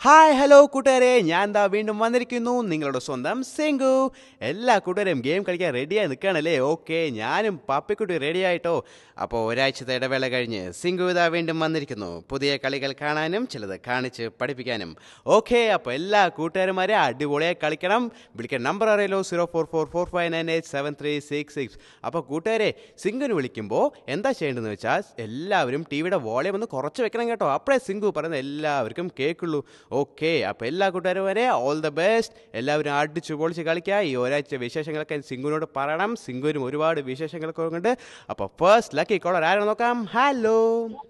Hi hello കൂട്ടുകാരെ ഞാൻ ദാ വീണ്ടും വന്നിരിക്കുന്നു നിങ്ങളുടെ സ്വന്തം സിംഗു എല്ലാ കൂട്ടുകാരും ഗെയിം കളിക്കാൻ റെഡിയായി നിൽക്കുകയാണല്ലേ ഓക്കെ ഞാനും പാപ്പിക്കുട്ടി റെഡി ആയിട്ടോ അപ്പോൾ ഒരാഴ്ചത്തെ ഇടവേള കഴിഞ്ഞ് സിംഗു ഇതാ വീണ്ടും വന്നിരിക്കുന്നു പുതിയ കളികൾ കാണാനും ചിലത് കാണിച്ച് പഠിപ്പിക്കാനും ഓക്കെ അപ്പോൾ എല്ലാ കൂട്ടുകാരന്മാരെ അടിപൊളിയായി കളിക്കണം വിളിക്കാൻ നമ്പർ അറിയാലോ zero four four four five nine eight seven three six six അപ്പോൾ കൂട്ടുകാരെ സിംഗുന് വിളിക്കുമ്പോൾ എന്താ ചെയ്യേണ്ടതെന്ന് വെച്ചാൽ എല്ലാവരും ടി വിയുടെ വോളിയം ഒന്ന് കുറച്ച് വെക്കണം കേട്ടോ അപ്പോഴേ സിംഗു പറയുന്ന എല്ലാവർക്കും കേൾക്കുള്ളൂ ഓക്കെ അപ്പോൾ എല്ലാ കൂട്ടുകാരും വരെ ഓൾ ദ ബെസ്റ്റ് എല്ലാവരും അടിച്ചു പൊളിച്ച് കളിക്കുക ഈ ഒരാഴ്ച വിശേഷങ്ങളൊക്കെ സിംഗുവിനോട് പറയണം സിംഗുവിനും ഒരുപാട് വിശേഷങ്ങളൊക്കെ ഉണ്ട് അപ്പോൾ ഫസ്റ്റ് ലക്കി കോളർ ആരാണ് നോക്കാം ഹലോ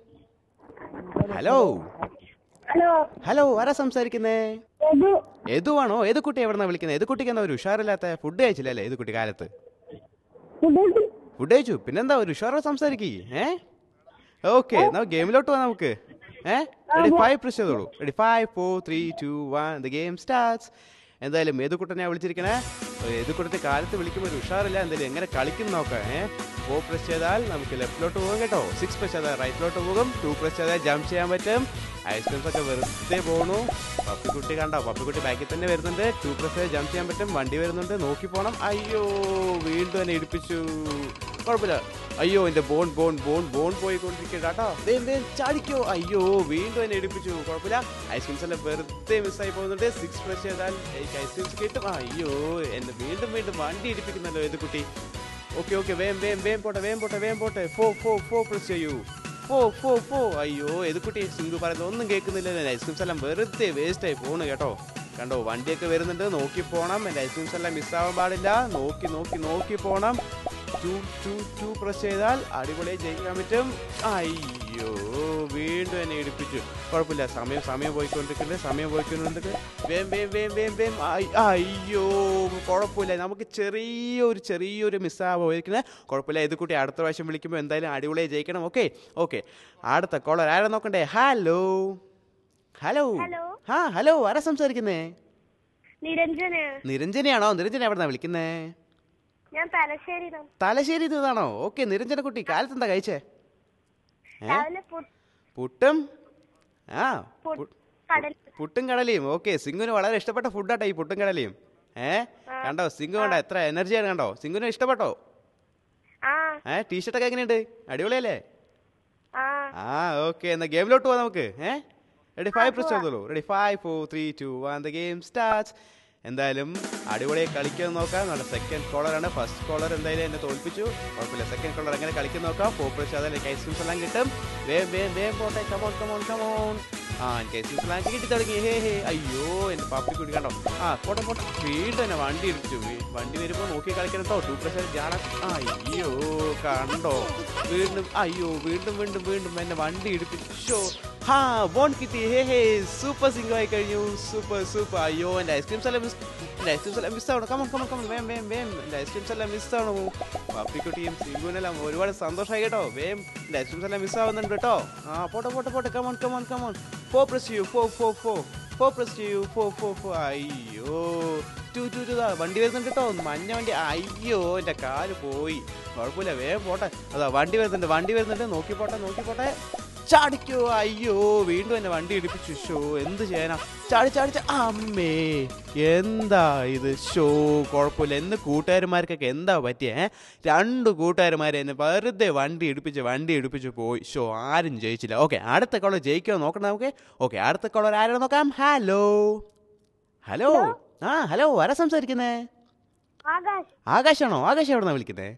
ഹലോ ഹലോ ഹലോ ആരാ സംസാരിക്കുന്നേ ഇത് ഏതുവാണോ ഏത് കുട്ടി എവിടെന്നാ വിളിക്കുന്നത് ഏത് കുട്ടിക്ക് എന്താ ഒരു ഉഷാറില്ലാത്ത ഫുഡ് കഴിച്ചില്ലല്ലേ ഏത് കുട്ടി കാലത്ത് ഫുഡ് ഫുഡ് കഴിച്ചു പിന്നെന്താ ഒരു ഉഷാറോ സംസാരിക്കേ ഏ ഓക്കെ എന്നാ ഗെയിമിലോട്ട് പോവാം നമുക്ക് ഏ റെഡി ഫൈവ് പ്രസ് ചെയ്തോളൂ ready five four three two one the game starts എന്തായാലും ഏത് കുട്ടനെയാണ് വിളിച്ചിരിക്കണേ ഏത് കുട്ടത്തെ കാലത്ത് വിളിക്കുമ്പോൾ ഒരു ഉഷാറില്ല എന്തായാലും എങ്ങനെ കളിക്കും നോക്കാം ഏ ഫോർ പ്രസ് ചെയ്താൽ നമുക്ക് ലെഫ്റ്റിലോട്ട് പോകും കേട്ടോ സിക്സ് പ്രസ് ചെയ്താൽ റൈറ്റിലോട്ട് പോകും ടു പ്രസ് ചെയ്താൽ ജമ്പ് ചെയ്യാൻ പറ്റും ഐസ്ക്രീംസ് ഒക്കെ വെറുതെ പോണു പപ്പിക്കുട്ടി കണ്ടോ പപ്പിക്കുട്ടി ബാക്കിൽ തന്നെ വരുന്നുണ്ട് ടു പ്രസ് ചെയ്താൽ ജമ്പ് ചെയ്യാൻ പറ്റും വണ്ടി വരുന്നുണ്ട് നോക്കി പോണം അയ്യോ വീണ്ടും എന്നെ ഇടിപ്പിച്ചു കുഴപ്പമില്ല അയ്യോ എൻ്റെ ബോൺ ബോൺ ബോൺ ബോൺ പോയിക്കൊണ്ടിരിക്കണ്ട കേട്ടോ വേം വേം ചാടിക്കോ അയ്യോ വീണ്ടും എന്നെ ഇടിപ്പിച്ചു കുഴപ്പമില്ല ഐസ്ക്രീംസ് എല്ലാം വെറുതെ മിസ്സായി പോകുന്നുണ്ട് സിക്സ് പ്രസ് ചെയ്താൽ എനിക്ക് ഐസ്ക്രീംസ് കിട്ടും അയ്യോ എന്നെ വീണ്ടും വീണ്ടും വണ്ടി ഇടിപ്പിക്കുന്നല്ലോ ഏത് കുട്ടി ഓക്കെ ഓക്കെ വേം വേം വേം പോട്ടെ വേം പോട്ടെ വേം പോട്ടെ ഫോ ഫോ ഫോ പ്രസ് ചെയ്യൂ ഫോ ഫോ ഫോ അയ്യോ ഏത് കുട്ടി സിംഗു പറയുന്നത് ഒന്നും കേൾക്കുന്നില്ല ഐസ്ക്രീംസ് എല്ലാം വെറുതെ വേസ്റ്റ് ആയി പോണു കേട്ടോ കണ്ടോ വണ്ടിയൊക്കെ വരുന്നുണ്ട് നോക്കി പോണം എൻ്റെ ഐസ്ക്രീംസ് എല്ലാം മിസ്സാവാൻ പാടില്ല നോക്കി നോക്കി നോക്കി പോണം ടു ടു ടു പ്രസ് ചെയ്താൽ അടിപൊളിയായി ജയിക്കാൻ പറ്റും അയ്യോ വീണ്ടും എന്നെ ഇടിപ്പിച്ചു കുഴപ്പമില്ല സമയം സമയം പോയിക്കൊണ്ടിരിക്കുന്നുണ്ട് സമയം പോയിക്കൊണ്ടിരിക്കുന്നുണ്ട് വേം വേം വേം വേം വേം അയ്- അയ്യോ കുഴപ്പമില്ല നമുക്ക് ചെറിയൊരു ചെറിയൊരു മിസ്സാവാ പോയിരിക്കുന്നത് കുഴപ്പമില്ല ഇത് കൂട്ടി അടുത്ത പ്രാവശ്യം വിളിക്കുമ്പോൾ എന്തായാലും അടിപൊളിയായി ജയിക്കണം ഓക്കെ ഓക്കെ അടുത്ത കോളർ ആരാ നോക്കണ്ടേ ഹലോ ഹലോ ഹലോ. ആ ഹലോ ആരാ സംസാരിക്കുന്നേ നിരഞ്ജന് നിരഞ്ജനയാണോ നിരഞ്ജന എവിടെന്നാ വിളിക്കുന്നേ ഞാൻ തലശ്ശേരി തലശ്ശേരി ഇതാണോ ഓക്കെ നിരഞ്ജന കുട്ടി കാലത്ത് എന്താ കഴിച്ചേ ഏ? രാവിലെ പുട്ട് പുട്ടും ആ പുട്ട് പു- കടൽ പുട്ടും കടലയും ഓക്കെ സിംഗുന് വളരെ ഇഷ്ടപ്പെട്ട ഫുഡാട്ടോ ഈ പുട്ടും കടലയും ഏ കണ്ടോ സിംഗു കണ്ടോ എത്ര എനർജിയാണ് കണ്ടോ സിംഗുന് ഇഷ്ടപ്പെട്ടോ ആ ഏ ടീഷർട്ടൊക്കെ എങ്ങനെയുണ്ട് അടിപൊളിയല്ലേ ആ ആ ഓക്കെ എന്നാ ഗെയിമിലോട്ട് പോവാം നമുക്ക് ഏ റെഡി ഫൈവ് പ്രസ് ചെയ്തോളൂ ready five four three two one the game starts എന്തായാലും അടിപൊളിയായി കളിക്കാൻ നോക്കാം നമ്മുടെ സെക്കൻഡ് കോളറാണ് ഫസ്റ്റ് കോളർ എന്തായാലും എന്നെ തോൽപ്പിച്ചു കുഴപ്പമില്ല സെക്കൻഡ് കോളർ എങ്ങനെ കളിക്കാൻ നോക്കാം ഫോർ പ്രസ് ചെയ്താൽ എനിക്ക് ഐസ്ക്രീംസ് എല്ലാം കിട്ടും വേം വേം വേം പോട്ടെ കമോൺ കമോൺ കമോൺ ആ എനിക്ക് ഐസ്ക്രീംസ് എല്ലാം കിട്ടി തുടങ്ങി ഹേ ഹേ അയ്യോ എൻ്റെ പാപ്പി കുടി കണ്ടോ ആ പോട്ടെ പോട്ടെ വീണ്ടും എന്നെ വണ്ടി ഇടിച്ചു വീ- വണ്ടി വരുമ്പോൾ നോക്കി കളിക്കണം കേട്ടോ ടു പ്രസ് ജാടാ അയ്യോ കണ്ടോ വീണ്ടും അയ്യോ വീണ്ടും വീണ്ടും വീണ്ടും എന്നെ വണ്ടി ഇടിപ്പിച്ചോ ഹാ ബോൺ കിട്ടി ഹേ ഹേ സൂപ്പർ സിംഗോ ആയി കഴിഞ്ഞു സൂപ്പർ സൂപ്പർ അയ്യോ എൻ്റെ ഐസ്ക്രീംസ് എല്ലാം മിസ് എൻ്റെ ഐസ്ക്രീംസ് എല്ലാം മിസ് ആവണം കമൺ കമൺ കമൺ വേം വേം വേം എൻ്റെ ഐസ്ക്രീംസ് എല്ലാം മിസ് ആവണോ പപ്പിക്കുട്ടിയും സിംഗുവിനെല്ലാം ഒരുപാട് സന്തോഷമായി കേട്ടോ വേം എൻ്റെ ഐസ്ക്രീംസ് എല്ലാം മിസ് ആവുന്നുണ്ട് കേട്ടോ ആ പോട്ടെ പോട്ടെ പോട്ടെ come on come on come on four press ചെയ്യൂ ഫോ ഫോ ഫോ ഫോ പ്രസ് ചെയ്യൂ ഫോ ഫോ ഫോ അയ്യോ ടു ടു ടു ദാ വണ്ടി വരുന്നുണ്ട് കേട്ടോ മഞ്ഞ വണ്ടി അയ്യോ എൻ്റെ കാല് പോയി കുഴപ്പമില്ല വേഗം പോട്ടെ അതാ വണ്ടി വരുന്നുണ്ട് വണ്ടി വരുന്നുണ്ട് നോക്കി പോട്ടെ നോക്കി പോട്ടെ ചാടിക്കോ അയ്യോ വീണ്ടും എന്നെ വണ്ടി ഇടിപ്പിച്ചു ഷോ എന്ത് ചെയ്യാനാ ചാടി ചാടി ചാ- അമ്മേ എന്താ ഇത് ഷോ കുഴപ്പമില്ല എന്ന് കൂട്ടുകാരന്മാർക്കൊക്കെ എന്താ പറ്റിയേ ഏ? രണ്ട് കൂട്ടുകാരന്മാരെ എന്നെ വെറുതെ വണ്ടി ഇടിപ്പിച്ച് വണ്ടി ഇടിപ്പിച്ച് പോയി ഷോ ആരും ജയിച്ചില്ല ഓക്കെ അടുത്ത കോളർ ജയിക്കുമോ നോക്കണം നമുക്ക് ഓക്കെ അടുത്ത കോളർ ആരാണ് നോക്കാം ഹലോ ഹലോ ആ ഹലോ ആരാ സംസാരിക്കുന്നേ ആകാശ് ആകാശാണോ ആകാശ് എവിടെന്നാ വിളിക്കുന്നേ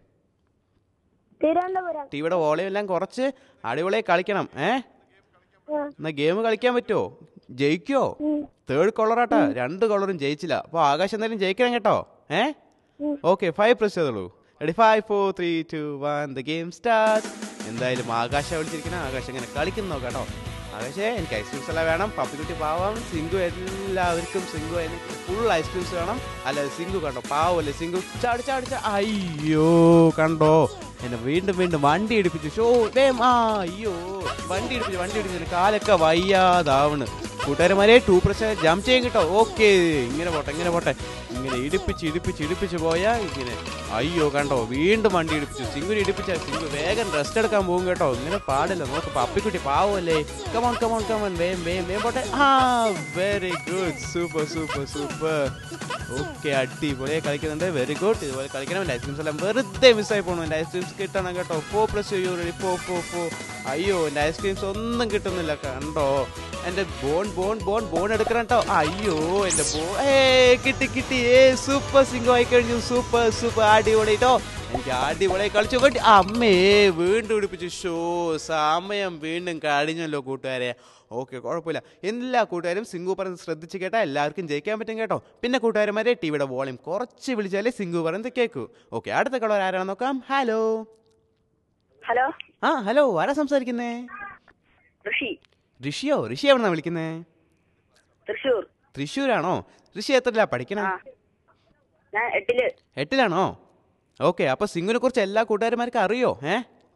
തിരുവനന്തപുരം ടിവിയുടെ വോളിയം എല്ലാം കുറച്ച് അടിപൊളിയായി കളിക്കണം ഏ ആ, എന്നാ ഗെയിം കളിക്കാൻ പറ്റുമോ ജയിക്കോ ഉം, തേർഡ് കോളറാട്ടാ രണ്ട് കോളറും ജയിച്ചില്ല അപ്പോൾ ആകാശം എന്തായാലും ജയിക്കണം കേട്ടോ ഏ ഉം. ഓക്കെ ഫൈവ് പ്രസ് ചെയ്തോളൂ ready five four three two one the game start എന്തായാലും ആകാശം വിളിച്ചിരിക്കണം ആകാശം ഇങ്ങനെ കളിക്കുന്നു കേട്ടോ ആകാശേ എനിക്ക് ഐസ്ക്രീംസ് എല്ലാം വേണം പപ്പിക്കുട്ടി പാവം സിംഗു എല്ലാവർക്കും സിംഗു എനിക്ക് ഫുൾ ഐസ്ക്രീംസ് വേണം അല്ല സിംഗു കണ്ടോ പാവല്ലേ സിംഗു ചാടി ചാടി ചാ- അയ്യോ കണ്ടോ എന്നെ വീണ്ടും വീണ്ടും വണ്ടി ഇടിപ്പിച്ചു ഷോ വേം ആ അയ്യോ വണ്ടി ഇടിപ്പിച്ചു വണ്ടി ഇടിപ്പിച്ചു കാലൊക്കെ വയ്യാതാവണ് കൂട്ടുകാരന്മാരെ ടൂ പ്രസ് ജംപ് ചെയ്യും കേട്ടോ ഓക്കെ ഇങ്ങനെ പോട്ടെ ഇങ്ങനെ പോട്ടെ ഇങ്ങനെ ഇടിപ്പിച്ച് ഇടിപ്പിച്ച് ഇടിപ്പിച്ച് പോയാ ഇങ്ങനെ അയ്യോ കണ്ടോ വീണ്ടും വണ്ടി ഇടിപ്പിച്ചു സിംഗിന് ഇടിപ്പിച്ച സിംഗു വേഗം റെസ്റ്റ് എടുക്കാൻ പോകും കേട്ടോ ഇങ്ങനെ പാടില്ല നോക്ക് പപ്പിക്കുട്ടി പാവല്ലേ കമോൺ കമോൺ കമോൺ വേം വേം വേം പോട്ടെ ആ very good super super super okay അടിപൊളിയെ കളിക്കുന്നുണ്ട് വെരി ഗുഡ് ഇതുപോലെ കളിക്കണം എൻ്റെ ഐസ്ക്രീംസ് എല്ലാം വെറുതെ മിസ്സായി പോകണം എൻ്റെ ഐസ്ക്രീംസ് കിട്ടണം കേട്ടോ ഫോ പ്ലസ് യു റെഡി ഫോ ഫോ ഫോ അയ്യോ എൻ്റെ ഐസ്ക്രീംസ് ഒന്നും കിട്ടുന്നില്ല കണ്ടോ എൻ്റെ ബോൺ ബോൺ ബോൺ ബോൺ എടുക്കണം കേട്ടോ അയ്യോ എൻ്റെ ബോ ഏ കിട്ടി കിട്ടി ഏ സൂപ്പർ സിംഗോ ആയി കഴിഞ്ഞു സൂപ്പർ സൂപ്പർ അടിപൊളി കേട്ടോ എനിക്ക് അടിപൊളി കളിച്ചു കൊട്ടി അമ്മേ വീണ്ടും ഇടിപ്പിച്ചു ഷോ സമയം വീണ്ടും കഴിഞ്ഞല്ലോ കൂട്ടുകാരെ ഓക്കെ കുഴപ്പമില്ല എല്ലാ കൂട്ടുകാരും സിംഗു പറയുന്നത് ശ്രദ്ധിച്ച് കേട്ടാൽ എല്ലാവർക്കും ജയിക്കാൻ പറ്റും കേട്ടോ പിന്നെ കൂട്ടുകാരന്മാരെ ടിവിയുടെ വോളിയം കുറച്ച് വിളിച്ചാലേ സിംഗു പറയുന്നത് കേൾക്കൂ ഓക്കെ അടുത്ത കളർ ആരാണെന്ന് നോക്കാം ഹലോ ഹലോ ആ ഹലോ ആരാ സംസാരിക്കുന്നേ ഋഷി ഋഷിയോ ഋഷി എവിടെന്നാ വിളിക്കുന്നേ തൃശൂർ തൃശ്ശൂരാണോ ഋഷി എത്രയിലാ പഠിക്കണേ ആ ഞാൻ എട്ടില് എട്ടിലാണോ ഓക്കെ അപ്പൊ സിംഗുനെ കുറിച്ച് എല്ലാ കൂട്ടുകാരന്മാർക്കും അറിയോ ഏ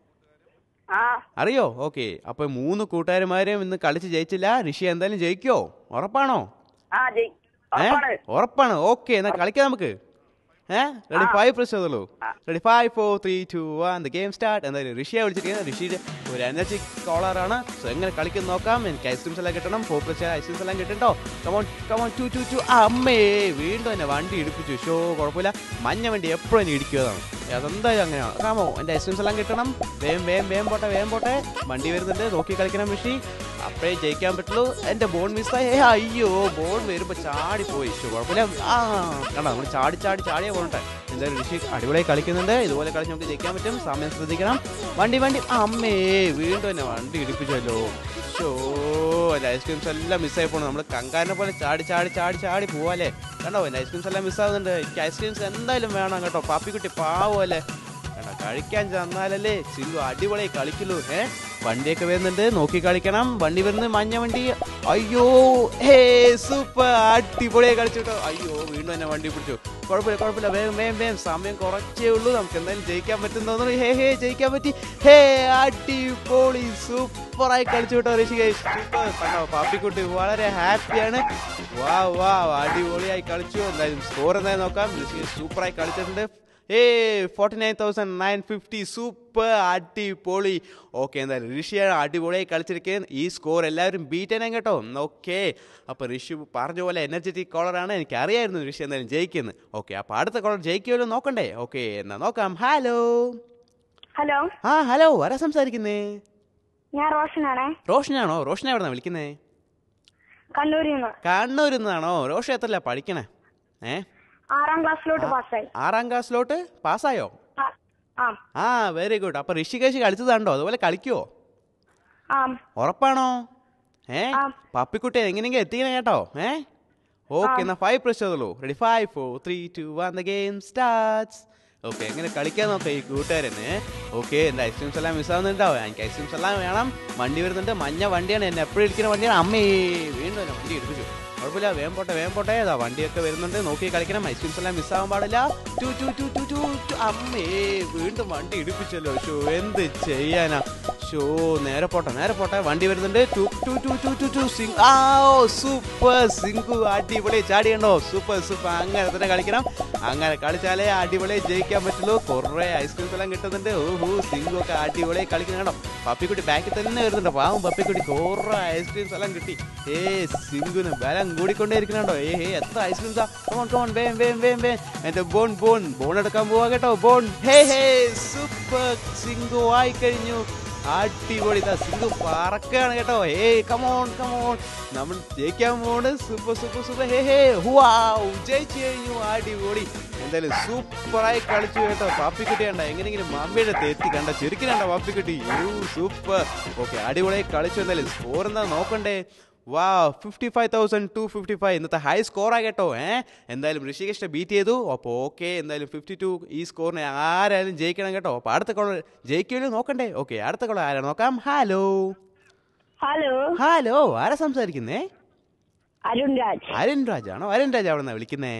ആ അറിയോ ഓക്കെ അപ്പൊ മൂന്ന് കൂട്ടുകാരന്മാരും ഇന്ന് കളിച്ച് ജയിച്ചില്ല ഋഷി എന്തായാലും ജയിക്കോ ഉറപ്പാണോ ആ ജയ് ഏ ഉറപ്പാണ് ഉറപ്പാണ് ഓക്കെ എന്നാ കളിക്കാം നമുക്ക് ഏ റെഡി ഫൈവ് പ്രസ് ചെയ്തോളൂ ready five four three two one the game start എന്തായാലും ഋഷിയെ വിളിച്ചിരിക്കുന്നത് ഋഷിയുടെ ഒരു എനർജി കോളറാണ് സോ എങ്ങനെ കളിക്കുന്ന നോക്കാം എനിക്ക് ഐസ്ക്രീംസ് എല്ലാം കിട്ടണം ഫോർ പ്രസ് ഐസ്ക്രീംസ് എല്ലാം കിട്ടണ്ടോ come on come on two two two അമ്മേ വീണ്ടും എന്നെ വണ്ടി ഇടിപ്പിച്ചു ഷോ കുഴപ്പമില്ല മഞ്ഞ വണ്ടി എപ്പോഴും എന്നെ ഇടിക്കുന്നതാണ് അതെന്തായാലും അങ്ങനെയാണ് കാമോ എൻ്റെ ഐസ്ക്രീംസ് എല്ലാം കിട്ടണം വേം വേം വേം പോട്ടെ വേം പോട്ടെ വണ്ടി വരുന്നുണ്ട് നോക്കി കളിക്കണം ഋഷി അപ്പോഴേ ജയിക്കാൻ പറ്റുള്ളൂ എൻ്റെ ബോൺ മിസ്സായി ഏ, അയ്യോ ബോൺ വരുമ്പോൾ ചാടിപ്പോയി ഷോ കുഴപ്പമില്ല ആ കണ്ടോ നമ്മൾ ചാടി ചാടി ചാടിയേ പോകട്ടെ എന്തായാലും ഋഷി അടിപൊളിയായി കളിക്കുന്നുണ്ട് ഇതുപോലെ കളിച്ച് നമുക്ക് ജയിക്കാൻ പറ്റും സമയം ശ്രദ്ധിക്കണം വണ്ടി വണ്ടി അമ്മേ വീണ്ടും എന്നെ വണ്ടി ഇടിപ്പിച്ചല്ലോ ഷോ എൻ്റെ ഐസ്ക്രീംസ് എല്ലാം മിസ്സായി പോകണം നമ്മൾ കങ്കാരനെ പോലെ ചാടി ചാടി ചാടി ചാടി പോവാല്ലേ കണ്ടോ എൻ്റെ ഐസ്ക്രീംസ് എല്ലാം മിസ്സാകുന്നുണ്ട് എനിക്ക് ഐസ്ക്രീംസ് എന്തായാലും വേണം കേട്ടോ പാപ്പിക്കുട്ടി പാവല്ലേ കണ്ടോ കഴിക്കാൻ ചെന്നാലല്ലേ ചില്ലു അടിപൊളിയായി കളിക്കുള്ളൂ ഏ വണ്ടിയൊക്കെ വരുന്നുണ്ട് നോക്കി കളിക്കണം വണ്ടി വരുന്നത് മഞ്ഞ വണ്ടി അയ്യോ ഹേ സൂപ്പർ അടിപൊളിയായി കളിച്ചു കേട്ടോ അയ്യോ വീണ്ടും എന്നെ വണ്ടി പിടിച്ചു കുഴപ്പമില്ല കുഴപ്പമില്ല വേഗം വേഗം വേഗം സമയം കുറച്ചേ ഉള്ളൂ നമുക്ക് എന്തായാലും ജയിക്കാൻ പറ്റും തോന്നുന്നു ഹേ ഹേ ജയിക്കാൻ പറ്റി ഹേ അടിപൊളി സൂപ്പറായി കളിച്ചു കേട്ടോ ഋഷികേഷ് സൂപ്പർ കണ്ടോ പാപ്പിക്കുട്ടി വളരെ ഹാപ്പിയാണ് വാ വാ അടിപൊളിയായി കളിച്ചു എന്തായാലും സ്കോർ എന്തായാലും നോക്കാം ഋഷികേഷ് സൂപ്പറായി കളിച്ചിട്ടുണ്ട് ഏ forty nine thousand nine fifty super അടിപൊളി ഓക്കെ എന്തായാലും ഋഷിയാണ് അടിപൊളിയായി കളിച്ചിരിക്കുന്നത് ഈ സ്കോർ എല്ലാവരും ബീറ്റ് ചെയ്യണം കേട്ടോ ഓക്കെ അപ്പോൾ ഋഷി പറഞ്ഞ പോലെ എനർജറ്റിക് കോളറാണ് എനിക്ക് അറിയായിരുന്നു ഋഷി എന്തായാലും ജയിക്കുന്നത് ഓക്കെ അപ്പോൾ അടുത്ത കോളർ ജയിക്കുമല്ലോ നോക്കണ്ടേ ഓക്കെ എന്നാ നോക്കാം ഹലോ ഹലോ ആ ഹലോ ആരാ സംസാരിക്കുന്നേ ഞാൻ റോഷനാണേ റോഷനാണോ റോഷൻ എവിടെന്നാ വിളിക്കുന്നേ കണ്ണൂരിൽ നിന്ന് കണ്ണൂരിൽ നിന്നാണോ റോഷൻ എത്രല്ല പഠിക്കണേ ഏ ആറാം ക്ലാസ്സിലോട്ട് പാസ്സായി ആറാം ക്ലാസ്സിലോട്ട് പാസ്സായോ ആ, ആ ആ വെരി ഗുഡ് അപ്പൊ ഋഷികേശ് കളിച്ചതാണ്ടോ അതുപോലെ കളിക്കുവോ ആ ഉറപ്പാണോ ഏ ആ. പപ്പിക്കുട്ടി എങ്ങനെയെങ്കിലും എത്തിക്കണേ കേട്ടോ ഏ ഓക്കെ എന്നാ ഫൈവ് പ്രസ് ചെയ്തോളൂ ready five four three two one the game starts okay എങ്ങനെ കളിക്കാൻ നോക്കാം ഈ കൂട്ടുകാരന് ഓക്കെ എൻ്റെ ഐസ്ക്രീംസ് എല്ലാം മിസ്സാവുന്നുണ്ടാവും എനിക്ക് ഐസ്ക്രീംസ് എല്ലാം വേണം വണ്ടി വരുന്നുണ്ട് മഞ്ഞ വണ്ടിയാണ് എന്നെ എപ്പോഴും ഇരിക്കുന്ന വണ്ടിയാണ് അമ്മേ വീണ്ടും എന്നെ വണ്ടി എടുപ്പിച്ചു കുഴപ്പമില്ല വേഗം പോട്ടെ വേഗം പോട്ടെ അതാ വണ്ടിയൊക്കെ വരുന്നുണ്ട് നോക്കി കളിക്കണം ഐസ്ക്രീംസ് എല്ലാം മിസ്സാവാൻ പാടില്ല two two two two two two അമ്മേ വീണ്ടും വണ്ടി ഇടിപ്പിച്ചല്ലോ ഷോ എന്ത് ചെയ്യാനാ ഷോ നേരെ പോട്ടെ നേരെ പോട്ടെ വണ്ടി വരുന്നുണ്ട് two two two two two two സിംഗ് ആ സൂപ്പർ സിംഗു അടിപൊളി ചാടിയണ്ടോ സൂപ്പർ സൂപ്പർ അങ്ങനെ തന്നെ കളിക്കണം അങ്ങനെ കളിച്ചാലേ അടിപൊളി ജയിക്കാൻ പറ്റുള്ളൂ കുറേ ഐസ്ക്രീംസ് എല്ലാം കിട്ടുന്നുണ്ട് ഓഹോ സിംഗു ഒക്കെ അടിപൊളി കളിക്കുന്ന കേട്ടോ പപ്പിക്കുട്ടി ബാക്കിൽ തന്നെ വരുന്നുണ്ട് പാവം പപ്പിക്കുട്ടി കുറേ ഐസ്ക്രീംസ് എല്ലാം കിട്ടി ഏ സിംഗുന് ബലം കൂടിക്കൊണ്ടേ ഇരിക്കണോ ഏ ഹേ എത്ര ഐസ്ക്രീംസാ കമോൺ കമോൺ വേം വേം വേം വേം എന്റെ ബോൺ ബോൺ ബോൺ എടുക്കാൻ പോവാ കേട്ടോ bone hey hey super Singu ആയി കഴിഞ്ഞു അടിപൊളി ഇതാ സിംഗു പറക്കാണ് കേട്ടോ ഏ കമോൺ കമോൺ നമ്മൾ ജയിക്കാൻ പോണ് super super super hey hey wow ജയിച്ചു കഴിഞ്ഞു അടിപൊളി എന്തായാലും സൂപ്പറായി കളിച്ചു കേട്ടോ പാപ്പിക്കുട്ടി കണ്ട എങ്ങനെയെങ്കിലും മമ്മിയുടെ തെറ്റി കണ്ട ശരിക്കും കണ്ട പാപ്പിക്കുട്ടി യു സൂപ്പർ ഓക്കെ അടിപൊളിയായി കളിച്ചു എന്തായാലും സ്കോർ എന്താ നോക്കണ്ടേ വാ fifty five thousand two fifty five ഇന്നത്തെ ഹൈ സ്കോറാ കേട്ടോ ഏ എന്തായാലും ഋഷികേഷിനെ ബീറ്റ് ചെയ്തു അപ്പോൾ ഓക്കെ എന്തായാലും ഫിഫ്റ്റി ടു ഈ സ്കോറിനെ ആരായാലും ജയിക്കണം കേട്ടോ അപ്പോൾ അടുത്ത കോളർ ജയിക്കുമല്ലോ നോക്കണ്ടേ ഓക്കെ അടുത്ത കോളർ ആരാ നോക്കാം ഹലോ ഹലോ ഹലോ ആരാ സംസാരിക്കുന്നേ അരുൺ രാജ് അരുൺ രാജാണോ അരുൺ രാജ് അവിടെ നിന്നാ വിളിക്കുന്നേ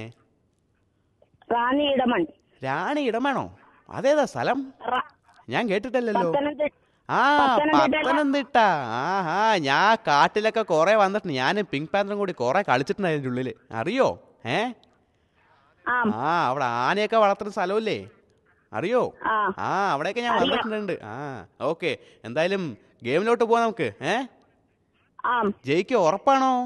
റാന്നി ഇടമൺ രാണി ഇടമാണോ അതേതാ സ്ഥലം റ- ഞാൻ കേട്ടിട്ടില്ലല്ലോ പത്തനംതിട്ട ആ പത്തനംതിട്ട. പത്തനംതിട്ട ആഹാ ഞാൻ കാട്ടിലൊക്കെ കുറെ വന്നിട്ടുണ്ട് ഞാൻ പിങ്ക് പാന്തറും കൂടി കുറെ കളിച്ചിട്ടുണ്ട് അതിൻ്റെ ഉള്ളിൽ അറിയോ ഏ ആ ആ അവിടെ ആനയൊക്കെ വളർത്തുന്ന സ്ഥലമില്ലേ അറിയോ ആ ആ അവിടെയൊക്കെ ഞാൻ അറിയാം. വന്നിട്ടുണ്ട് ആ ഓക്കെ എന്തായാലും ഗെയിമിലോട്ട് പോവാം നമുക്ക് ഏ ആ ജയിക്കോ ഉറപ്പാണോ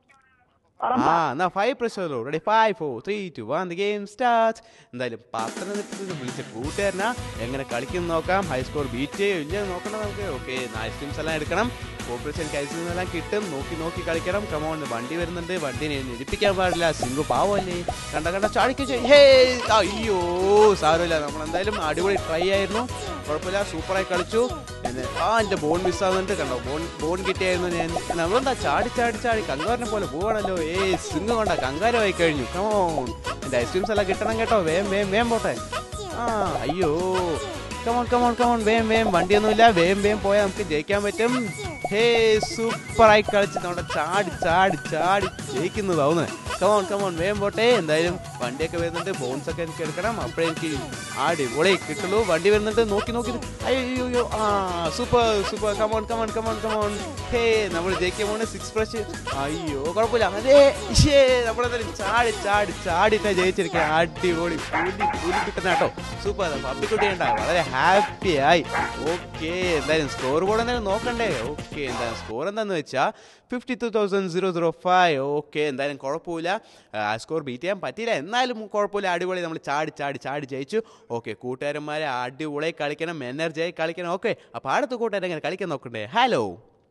ആ ഉറപ്പാ എന്നാ five press ready five four three two one the game start എന്തായാലും പത്തനംതിട്ടത്തിൽ നിന്ന് വിളിച്ച കൂട്ടുകാരനാ എങ്ങനെ കളിക്കുന്നു നോക്കാം ഹൈ സ്കോർ ബീറ്റ് ചെയ്യോ ഇല്ല നോക്കണം നമുക്ക് ഓക്കെ ഐസ്ക്രീംസ് എല്ലാം എടുക്കണം കോപ്പറേഷൻ ഐസ്ക്രീം എല്ലാം കിട്ടും നോക്കി നോക്കി കളിക്കണം കമോൺ വണ്ടി വരുന്നുണ്ട് വണ്ടിനെ ഇരിപ്പിക്കാൻ പാടില്ല സിംഗു പാവല്ലേ കണ്ട കണ്ട ചാടിക്കോ ഹേ അയ്യോ സാരമില്ല നമ്മൾ എന്തായാലും അടിപൊളി ട്രൈ ആയിരുന്നു കുഴപ്പമില്ല സൂപ്പറായി കളിച്ചു എന്നെ ആ എൻ്റെ ബോൺ മിസ്സാകുന്നുണ്ട് കണ്ടോ ബോൺ ബോൺ കിട്ടിയായിരുന്നു ഞാൻ നമ്മളെന്താ ചാടി ചാടി ചാടി കങ്കാറിനെ പോലെ പോവാണല്ലോ ഏയ് സിംഗ് കൊണ്ട കങ്കാരമായി കഴിഞ്ഞു കമോൺ എൻ്റെ ഐസ്ക്രീംസ് എല്ലാം കിട്ടണം കേട്ടോ വേം വേം വേം പോട്ടെ ആ അയ്യോ കമോൺ കമോൺ കമോൺ വേം വേം വണ്ടിയൊന്നുമില്ല വേം വേം പോയാൽ നമുക്ക് ജയിക്കാൻ പറ്റും ഹേ സൂപ്പറായി കളിച്ച് നമ്മുടെ ചാടി ചാടി ചാടി ജയിക്കുന്നതാവുന്നു കമോൺ കമോൺ വേം പോട്ടെ എന്തായാലും വണ്ടിയൊക്കെ വരുന്നുണ്ട് ബോൺസ് ഒക്കെ എനിക്ക് എടുക്കണം അപ്പോഴേ എനിക്ക് അടിപൊളി കിട്ടുള്ളൂ വണ്ടി വരുന്നുണ്ട് നോക്കി നോക്കി അയ്യോ അയ്യോ ആ super super come on come on come on come on hey നമ്മൾ ജയിക്കാൻ പോണ സിക്സ് ഫ്രഷ് അയ്യോ കുഴപ്പമില്ല അതെ ഷേ നമ്മളെന്തായാലും ചാടി ചാടി ചാടിട്ടാ ജയിച്ചിരിക്കുക അടിപൊളി പുലി പുലി കിട്ടുന്ന കേട്ടോ സൂപ്പർ പപ്പിക്കുട്ടി ഉണ്ടായി വളരെ ഹാപ്പി ആയി ഓക്കെ എന്തായാലും സ്കോർ ബോർഡ് എന്തായാലും നോക്കണ്ടേ ഓക്കെ എന്തായാലും സ്കോർ എന്താന്ന് വെച്ചാൽ fifty two thousand zero zero five okay എന്തായാലും കുഴപ്പമില്ല ആ സ്കോർ ബീറ്റ് ചെയ്യാൻ പറ്റിയില്ല എന്നാലും കുഴപ്പമില്ല അടിപൊളി നമ്മൾ ചാടി ചാടി ചാടി ജയിച്ചു ഓക്കെ കൂട്ടുകാരന്മാരെ അടിപൊളി കളിക്കണം എനർജിയായി കളിക്കണം ഓക്കെ അപ്പോൾ അടുത്ത കൂട്ടുകാരെ എങ്ങനെ കളിക്കാൻ നോക്കണ്ടേ ഹലോ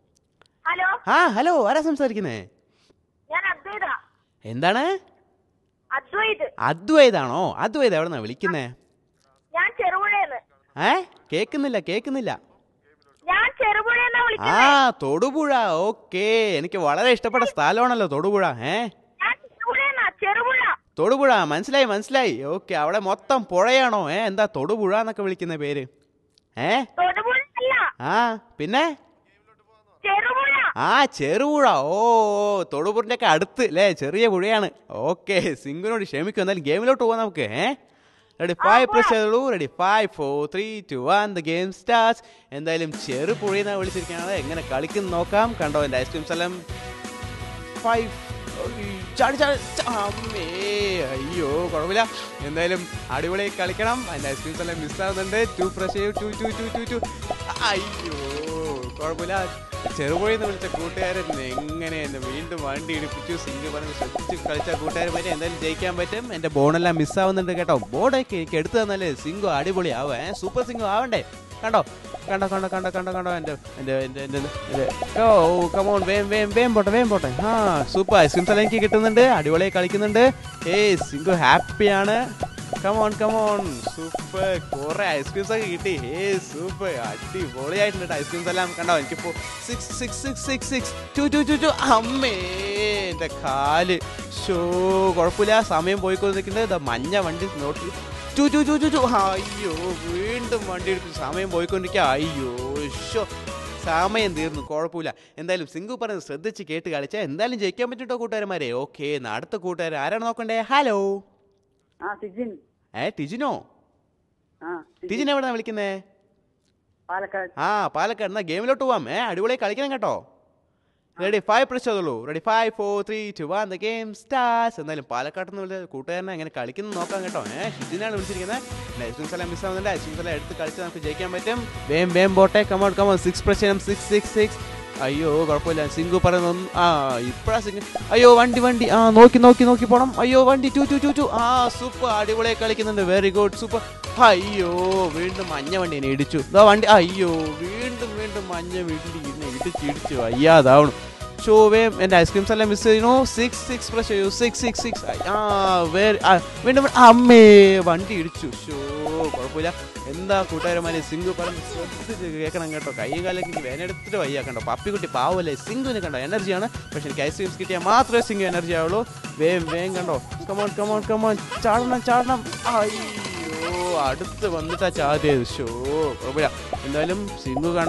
ഹലോ ആ ഹലോ ആരാ സംസാരിക്കുന്നേ ഞാൻ അദ്വൈത എന്താണ് അദ്വൈത് അദ്വൈതാണോ അദ്വൈത് എവിടെ നിന്നാ വിളിക്കുന്നേ ഞാൻ ചെറുപുഴയെന്ന് ഏ കേൾക്കുന്നില്ല കേൾക്കുന്നില്ല ഞാൻ ചെറുപുഴയെന്നാ ആ വിളിക്കുന്നത് തൊടുപുഴ ഓക്കെ എനിക്ക് വളരെ ഇഷ്ടപ്പെട്ട സ്ഥലമാണല്ലോ തൊടുപുഴ ഏ ഞാൻ ചെറുപുഴയെന്നാ ചെറുപുഴ തൊടുപുഴ മനസ്സിലായി മനസ്സിലായി ഓക്കെ അവിടെ മൊത്തം പുഴയാണോ ഏ എന്താ തൊടുപുഴ എന്നൊക്കെ വിളിക്കുന്ന പേര് ഏ തൊടുപുഴ അല്ല ആ പിന്നെ ചെറുപുഴ ആ ചെറുപുഴ ഓ തൊടുപുഴൻ്റെ ഒക്കെ അടുത്ത് അല്ലേ ചെറിയ പുഴയാണ് ഓക്കെ സിംഗിനോട് ക്ഷമിക്കും എന്നാലും ഗെയിമിലോട്ട് പോവാം നമുക്ക് ഏ റെഡി ഫൈവ് പ്രസ് ചെയ്തോളൂ ready five four three two one the game start എന്തായാലും ചെറുപുഴയെന്നാ വിളിച്ചിരിക്കുകയാണ് എങ്ങനെ കളിക്കുന്നു നോക്കാം കണ്ടോ എൻ്റെ ഐസ്ക്രീംസ് എല്ലാം ഫൈവ് ചാടി ചാടി ച- അമ്മേ അയ്യോ കുഴപ്പമില്ല എന്തായാലും അടിപൊളി കളിക്കണം അതിൻ്റെ ഐസ്ക്രീംസ് എല്ലാം മിസ്സാകുന്നുണ്ട് ടു ഫ്രഷ് ചെയ്യൂ two two two two two അയ്യോ കുഴപ്പമില്ല ചെറുപുഴയെന്ന് വിളിച്ച കൂട്ടുകാരൻ എങ്ങനെ എന്നെ വീണ്ടും വണ്ടി ഇടിപ്പിച്ചു സിംഗ് പറഞ്ഞ് ശ്രദ്ധിച്ച് കളിച്ച കൂട്ടുകാരൻ പറ്റി എന്തായാലും ജയിക്കാൻ പറ്റും എൻ്റെ ബോണെല്ലാം മിസ്സാവുന്നുണ്ട് കേട്ടോ ബോർഡൊക്കെ എനിക്ക് എടുത്തു തന്നാലേ സിംഗു അടിപൊളിയാവുക ഏ സൂപ്പർ സിംഗു ആവണ്ടേ കണ്ടോ കണ്ടോ കണ്ടോ കണ്ടോ കണ്ടോ കണ്ടോ എൻ്റെ എൻ്റെ എൻ്റെ എൻ്റെ എൻ്റെ ഓ കമോൺ വേം വേം വേം പോട്ടെ വേം പോട്ടെ ആ സൂപ്പർ ഐസ്ക്രീംസ് എല്ലാം എനിക്ക് കിട്ടുന്നുണ്ട് അടിപൊളിയായി കളിക്കുന്നുണ്ട് ഏയ് സിംഗു ഹാപ്പിയാണ് കമോൺ കമോൺ സൂപ്പർ കുറെ ഐസ്ക്രീംസ് ഒക്കെ കിട്ടി ഏ സൂപ്പർ അടിപൊളിയായിട്ടുണ്ട് ഐസ്ക്രീംസ് എല്ലാം കണ്ടോ എനിക്കിപ്പോ six six six six six two two two two അമ്മേ എൻ്റെ കാല് ഷോ കുഴപ്പമില്ല സമയം പോയിക്കൊണ്ടിരിക്കുന്നത് ഇതാ മഞ്ഞ വണ്ടി naughty two two two two two അയ്യോ വീണ്ടും വണ്ടി എടുത്ത് സമയം പോയിക്കൊണ്ടിരിക്കുക അയ്യോ ഷോ സമയം തീർന്നു കുഴപ്പമില്ല എന്തായാലും സിംഗു പറഞ്ഞത് ശ്രദ്ധിച്ച് കേട്ട് കളിച്ചാൽ എന്തായാലും ജയിക്കാൻ പറ്റുട്ടോ കൂട്ടുകാരന്മാരെ ഓക്കെ അടുത്ത കൂട്ടുകാരൻ ആരാണ് നോക്കണ്ടേ ഹലോ ആ സിജിൻ ഏ ടിജിനോ ആ സിജിൻ ടിജിൻ എവിടെയാണ് വിളിക്കുന്നേ പാലക്കാട് ആ പാലക്കാട് എന്നാ ഗെയിമിലോട്ട് പോവാം ഏ അടിപൊളിയായി കളിക്കണം കേട്ടോ റെഡി ഫൈവ് പ്രസ് ചെയ്തോളൂ ready five four three two one the game starts എന്തായാലും പാലക്കാട്ട് നിന്ന് വിളിച്ച കൂട്ടുകാരനെ എങ്ങനെ കളിക്കുന്നു നോക്കാം കേട്ടോ ഏ ഷിജിനാണ് വിളിച്ചിരിക്കുന്നത് ഐസ്ക്രീംസ് എല്ലാം മിസ് ആവുന്നുണ്ട് ഐസ്ക്രീംസ് എല്ലാം എടുത്ത് കളിച്ച് നമുക്ക് ജയിക്കാൻ പറ്റും വേം വേം പോട്ടെ കമോൺ കമോൺ സിക്സ് പ്രസ് ചെയ്യണം സിക്സ് സിക്സ് സിക്സ് അയ്യോ കുഴപ്പമില്ല സിംഗു പറയുന്ന ഒന്ന് ആ ഇപ്പഴാ സിംഗ് അയ്യോ വണ്ടി വണ്ടി ആ നോക്കി നോക്കി നോക്കി പോണം അയ്യോ വണ്ടി ടു ടു ടു ടു ആ സൂപ്പർ അടിപൊളിയായി കളിക്കുന്നുണ്ട് വെരി ഗുഡ് സൂപ്പർ അയ്യോ വീണ്ടും മഞ്ഞ വണ്ടി എന്നെ ഇടിച്ചു ഇതാ വണ്ടി അയ്യോ വീണ്ടും വീണ്ടും മഞ്ഞ വണ്ടി എന്നെ ഇടിച്ച് ഇടിച്ചു അയ്യാതാവണം ഷോവേം എൻ്റെ ഐസ്ക്രീംസ് എല്ലാം മിസ് ചെയ്യുന്നു സിക്സ് സിക്സ് പ്രസ് ചെയ്യൂ സിക്സ് സിക്സ് സിക്സ് ആ വേറെ ആ, വീണ്ടും വീണ്ടും അമ്മേ വണ്ടി ഇടിച്ചു ഷോ കുഴപ്പമില്ല എന്താ കൂട്ടുകാരന്മാരെ സിംഗു പറഞ്ഞ് ശ്രദ്ധിച്ച് കേൾക്കണം കേട്ടോ കൈയും കാലൊക്കെ എനിക്ക് വേനെടുത്തിട്ട് വയ്യ കണ്ടോ പപ്പിക്കുട്ടി പാവല്ലേ സിംഗുവിന് കണ്ടോ എനർജിയാണ് പക്ഷെ എനിക്ക് ഐസ്ക്രീംസ് കിട്ടിയാൽ മാത്രമേ സിംഗു എനർജി ആവുള്ളൂ വേം വേം കണ്ടോ കമോൺ കമോൺ കമോൺ ചാടണം ചാടണം അയ്യോ അടുത്ത് വന്നിട്ടാ ചാടിയത് ഷോ കുഴപ്പമില്ല എന്തായാലും സിംഗു കണ്ടോ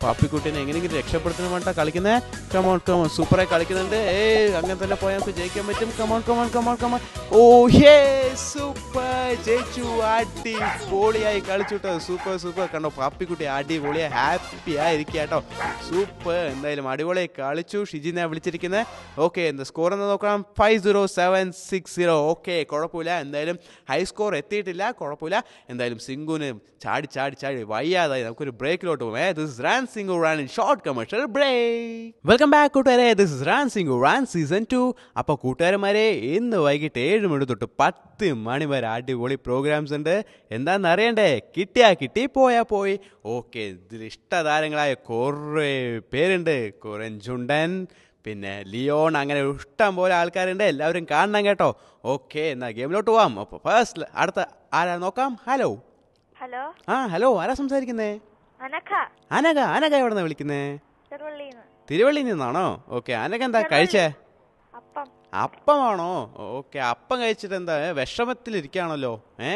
പാപ്പിക്കുട്ടീനെ എങ്ങനെയെങ്കിലും രക്ഷപ്പെടുത്തുന്ന വേണ്ട കളിക്കുന്നത് കമോൺ കമോൺ സൂപ്പറായി കളിക്കുന്നുണ്ട് ഏ അങ്ങനെ തന്നെ പോയാൽ നമുക്ക് ജയിക്കാൻ പറ്റും കമോൺ കമോൺ കമോൺ കമോൺ ഓ ഹേ സൂപ്പർ ജയിച്ചു അടി പൊളിയായി കളിച്ചുട്ടോ സൂപ്പർ സൂപ്പർ കണ്ടോ പാപ്പിക്കുട്ടി അടിപൊളിയായി ഹാപ്പി ആയിരിക്കുക കേട്ടോ സൂപ്പർ എന്തായാലും അടിപൊളിയായി കളിച്ചു ഷിജിനെ വിളിച്ചിരിക്കുന്നത് ഓക്കെ എന്താ സ്കോർ എന്ന് നോക്കാം five zero seven six zero okay കുഴപ്പമില്ല എന്തായാലും ഹൈ സ്കോർ എത്തിയിട്ടില്ല കുഴപ്പമില്ല എന്തായാലും സിംഗുന് ചാടി ചാടി ചാടി വയ്യാതായി നമുക്കൊരു ബ്രേക്കിലോട്ട് പോകാം this run Singu run in short commercial break welcome back കൂട്ടുകാരെ this is run Singu run season two അപ്പോൾ കൂട്ടുകാരന്മാരെ ഇന്ന് വൈകിട്ട് ഏഴ് മണി തൊട്ട് പത്ത് മണി വരെ അടിപൊളി പ്രോഗ്രാംസ് ഉണ്ട് എന്താണെന്ന് അറിയണ്ടേ കിട്ടിയാ കിട്ടി പോയാ പോയി ഓക്കെ ഇതിൽ ഇഷ്ടതാരങ്ങളായ കുറേ പേരുണ്ട് കുറേ ചുണ്ടൻ പിന്നെ ലിയോൺ അങ്ങനെ ഇഷ്ടം പോലെ ആൾക്കാരുണ്ട് എല്ലാവരും കാണണം കേട്ടോ ഓക്കെ എന്നാ ഗെയിമിലോട്ട് പോവാം അപ്പോൾ ഫസ്റ്റ് അടുത്ത ആരാ നോക്കാം ഹലോ ഹലോ ആ ഹലോ ആരാ സംസാരിക്കുന്നേ അനക്ക അനക അനക എവിടെ നിന്നാ വിളിക്കുന്നേ ചെറുവള്ളിന്ന് തിരുവള്ളിയിൽ നിന്നാണോ ഓക്കെ അനക എന്താ കഴിച്ചേ അപ്പം അപ്പമാണോ ഓക്കെ അപ്പം കഴിച്ചിട്ട് എന്താ ഏ, വിഷമത്തിലിരിക്കുകയാണല്ലോ ഏ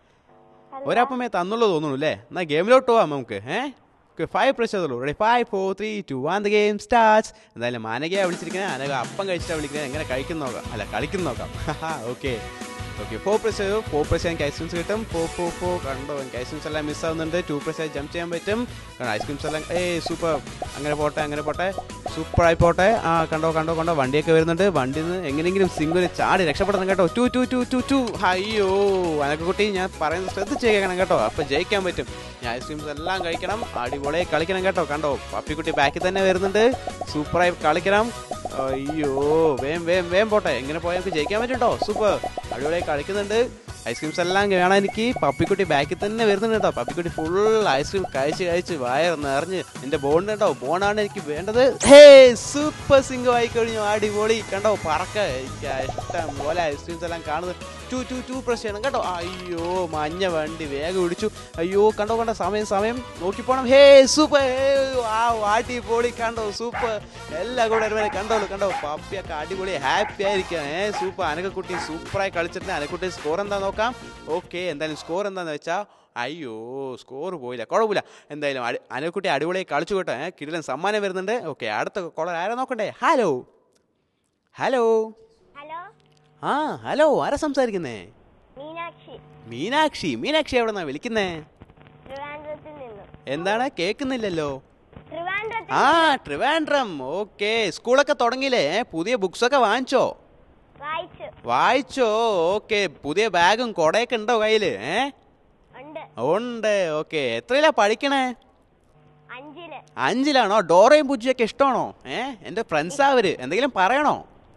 അല്ല. ഒരപ്പമേ തന്നുള്ളൂ തോന്നുന്നു അല്ലേ എന്നാ ഗെയിമിലോട്ട് പോവാം നമുക്ക് ഏ ഫൈവ് പ്രസ് ചെയ്തോളൂ ready five four three two one the game starts എന്തായാലും അനകയാ വിളിച്ചിരിക്കുന്നത് അനക അപ്പം കഴിച്ചിട്ടാ വിളിക്കുന്നത് എങ്ങനെ കഴിക്കുന്ന നോക്കാം അല്ല കളിക്കുന്ന നോക്കാം ഓക്കെ ഓക്കെ ഫോർ പ്രസ് ചെയ്തു ഫോർ പ്രസ് ചെയ്യാൻ ഐസ്ക്രീംസ് കിട്ടും ഫോർ ഫോർ ഫോർ കണ്ടോ എനിക്ക് ഐസ്ക്രീംസ് എല്ലാം മിസ് ആവുന്നുണ്ട് ടു പ്രസ് ആയി ജംപ് ചെയ്യാൻ പറ്റും കാരണം ഐസ്ക്രീംസ് എല്ലാം ഏയ് സൂപ്പർ അങ്ങനെ പോട്ടെ അങ്ങനെ പോട്ടെ സൂപ്പറായി പോട്ടെ ആ കണ്ടോ കണ്ടോ കണ്ടോ വണ്ടിയൊക്കെ വരുന്നുണ്ട് വണ്ടിയിൽ നിന്ന് എങ്ങനെയെങ്കിലും സിംഗിന് ചാടി രക്ഷപ്പെടണം കേട്ടോ two two two two two അയ്യോ അനക്കുട്ടി ഞാൻ പറയുന്നത് ശ്രദ്ധിച്ച് കേൾക്കണം കേട്ടോ അപ്പം ജയിക്കാൻ പറ്റും ഞാൻ ഐസ്ക്രീംസ് എല്ലാം കഴിക്കണം അടിപൊളിയായി കളിക്കണം കേട്ടോ കണ്ടോ പപ്പിക്കുട്ടി ബാക്കിൽ തന്നെ വരുന്നുണ്ട് സൂപ്പറായി കളിക്കണം അയ്യോ വേം വേം വേം പോട്ടെ എങ്ങനെ പോയാൽ നമുക്ക് ജയിക്കാൻ പറ്റും കേട്ടോ സൂപ്പർ അടിപൊളിയായി കളിക്കുന്നുണ്ട് ഐസ്ക്രീംസ് എല്ലാം വേണം എനിക്ക് പപ്പിക്കുട്ടി ബാക്കിൽ തന്നെ വരുന്നുണ്ട് കേട്ടോ പപ്പിക്കുട്ടി ഫുൾ ഐസ്ക്രീം കഴിച്ച് കഴിച്ച് വയർ നിറഞ്ഞ് എന്റെ ബോണ്ട് കേട്ടോ ബോണാണ് എനിക്ക് വേണ്ടത് ഹേ സൂപ്പർ സിംഗം ആയി കഴിഞ്ഞു അടിപൊളി കണ്ടോ പറക്ക എനിക്ക് ഇഷ്ടം പോലെ ഐസ്ക്രീംസ് എല്ലാം കാണുന്നത് ടു ടു ടു പ്രസ് ചെയ്യണം കേട്ടോ അയ്യോ മഞ്ഞ വണ്ടി വേഗം ഇടിച്ചു അയ്യോ കണ്ടോ കണ്ടോ സമയം സമയം നോക്കി പോണം ഹേ സൂപ്പർ ആ വാട്ടി പൊളി കണ്ടോ സൂപ്പർ എല്ലാ കൂടെ ഒരുപോലെ കണ്ടോളൂ കണ്ടോ പപ്പിയൊക്കെ അടിപൊളി ഹാപ്പി ആയിരിക്കാം ഏ സൂപ്പർ അനക്കക്കുട്ടി സൂപ്പറായി കളിച്ചിട്ട് അനക്കുട്ടി സ്കോർ എന്താ നോക്കാം ഓക്കെ എന്തായാലും സ്കോർ എന്താന്ന് വെച്ചാൽ അയ്യോ സ്കോർ പോയില്ല കുഴപ്പമില്ല എന്തായാലും അടി- അനക്കുട്ടി അടിപൊളിയായി കളിച്ചു കേട്ടോ ഏ കിടിലൻ സമ്മാനം വരുന്നുണ്ട് ഓക്കെ അടുത്ത കോളർ ആരാ നോക്കണ്ടേ ഹലോ ഹലോ ഹലോ ആ ഹലോ ആരാ സംസാരിക്കുന്നേ മീനാക്ഷി മീനാക്ഷി മീനാക്ഷി എവിടെ നിന്നാ വിളിക്കുന്നേ ട്രിവാൻഡ്രത്തിൽ നിന്നും എന്താണ് കേൾക്കുന്നില്ലല്ലോ ട്രിവാൻഡ്രത്തിൽ ആ ട്രിവാൻഡ്രം ഓക്കെ സ്കൂളൊക്കെ തുടങ്ങിയില്ലേ ഏ? പുതിയ ബുക്സ് ഒക്കെ വാങ്ങിച്ചോ വായിച്ചു വായിച്ചോ ഓക്കെ പുതിയ ബാഗും കൊടയൊക്കെ ഉണ്ടോ കയ്യില് ഏ ഉണ്ട് ഉണ്ട് ഓക്കെ എത്രയിലാ പഠിക്കണേ അഞ്ചില് അഞ്ചിലാണോ ഡോറയും പൂജയൊക്കെ ഇഷ്ടമാണോ ഏ എന്റെ ഫ്രണ്ട്സാ അവര് എന്തെങ്കിലും പറയണോ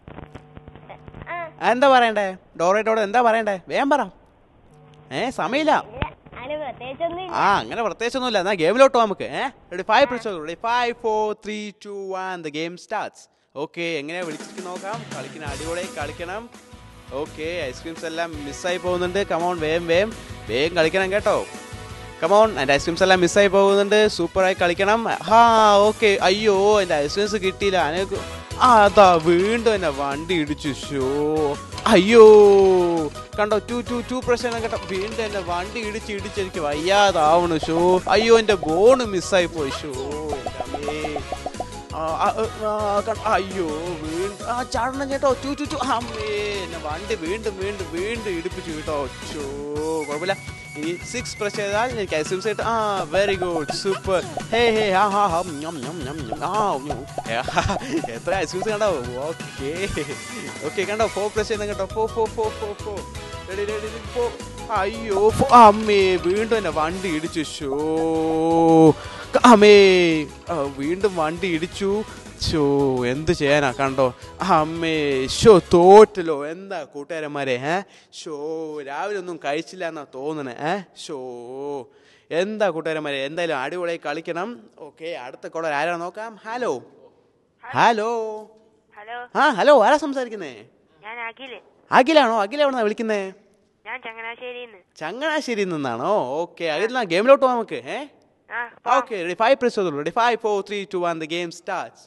ആ ആ, എന്താ പറയണ്ടേ ഡോറയോട് എന്താ പറയണ്ടേ വേഗം പറ ഏ സമയമില്ല ഇല്ല അതിന് പ്രത്യേകിച്ചൊന്നും ഇല്ല ആ അങ്ങനെ പ്രത്യേകിച്ചൊന്നുമില്ല എന്നാ ഗെയിമിലോട്ട് പോവാം നമുക്ക് ഏ ready five press ready five four three two one the game starts okay എങ്ങനെയാ വിളിച്ചിട്ട് നോക്കാം കളിക്കുന്ന അടിപൊളി കളിക്കണം ഓക്കെ ഐസ്ക്രീംസ് എല്ലാം മിസ്സായി പോകുന്നുണ്ട് കമോൺ വേഗം വേഗം വേഗം കളിക്കണം കേട്ടോ കമോൺ എൻ്റെ ഐസ്ക്രീംസ് എല്ലാം മിസ്സായി പോകുന്നുണ്ട് സൂപ്പറായി കളിക്കണം ഹാ ഓക്കെ അയ്യോ എൻ്റെ ഐസ്ക്രീംസ് കിട്ടിയില്ല അനക്ക് ആ അതാ വീണ്ടും എന്നെ വണ്ടി ഇടിച്ചു ഷോ അയ്യോ കണ്ടോ ടു ടു ടു പ്രശ്നം കേട്ടോ വീണ്ടും എന്നെ വണ്ടി ഇടിച്ച് ഇടിച്ച് എനിക്ക് വയ്യാതാവണു ഷോ അയ്യോ എൻ്റെ ബോണ് മിസ്സായി പോയി ഷോ എൻ്റെ അമ്മേ ആ, ആ, ആ, കണ്ട- അയ്യോ വീണ്ടും ആ ചാടണം കേട്ടോ ടു ടു ടു അമ്മേ എന്നെ വണ്ടി വീണ്ടും വീണ്ടും വീണ്ടും ഇടിപ്പിച്ചു കേട്ടോ ചോ കുഴപ്പമില്ല ഇനി സിക്സ് പ്രസ് ചെയ്താൽ എനിക്ക് ഐസ്ക്രീംസ് കിട്ടും ആ very good super hey hey ഹാ ഹാ ഹാ ഞം ഞം ഞം ഞം ആ ഉം. ഏ, ഹാ, എത്ര ഐസ്ക്രീംസ് കണ്ടോ ഓക്കെ ഓക്കെ കണ്ടോ ഫോർ പ്രസ് ചെയ്യുന്ന കേട്ടോ ഫോ ഫോ ഫോ ഫോ ഫോ റെഡി റെഡി ഫോ അയ്യോ ഫോ അമ്മേ വീണ്ടും എന്നെ വണ്ടി ഇടിച്ചു ഷോ അമ്മേ ആ, വീണ്ടും വണ്ടി ഇടിച്ചു ഷോ എന്ത് ചെയ്യാനാ കണ്ടോ അമ്മേ ഷോ തോറ്റല്ലോ എന്താ കൂട്ടുകാരന്മാരെ ഏ ഷോ രാവിലെ ഒന്നും കഴിച്ചില്ല എന്നാ തോന്നണേ ഏ ഷോ എന്താ കൂട്ടുകാരന്മാരെ എന്തായാലും അടിപൊളിയായി കളിക്കണം ഓക്കെ അടുത്ത കോളർ ആരാ നോക്കാം ഹലോ ഹലോ ഹലോ ആ ഹലോ ആരാ സംസാരിക്കുന്നേ ഞാൻ അഖില് അഖിലാണോ അഖില എവിടെന്നാ വിളിക്കുന്നേ ഞാൻ ചങ്ങനാശ്ശേരിന്ന് ചങ്ങനാശ്ശേരിയിൽ നിന്നാണോ ഓക്കെ അഖിൽ ഗെയിമിലോട്ട് പോവാം നമുക്ക് ഏ ആ ഓക്കെ റെഡി ഫൈവ് പ്രസ് ചെയ്തോളൂ ready five four three two one the game starts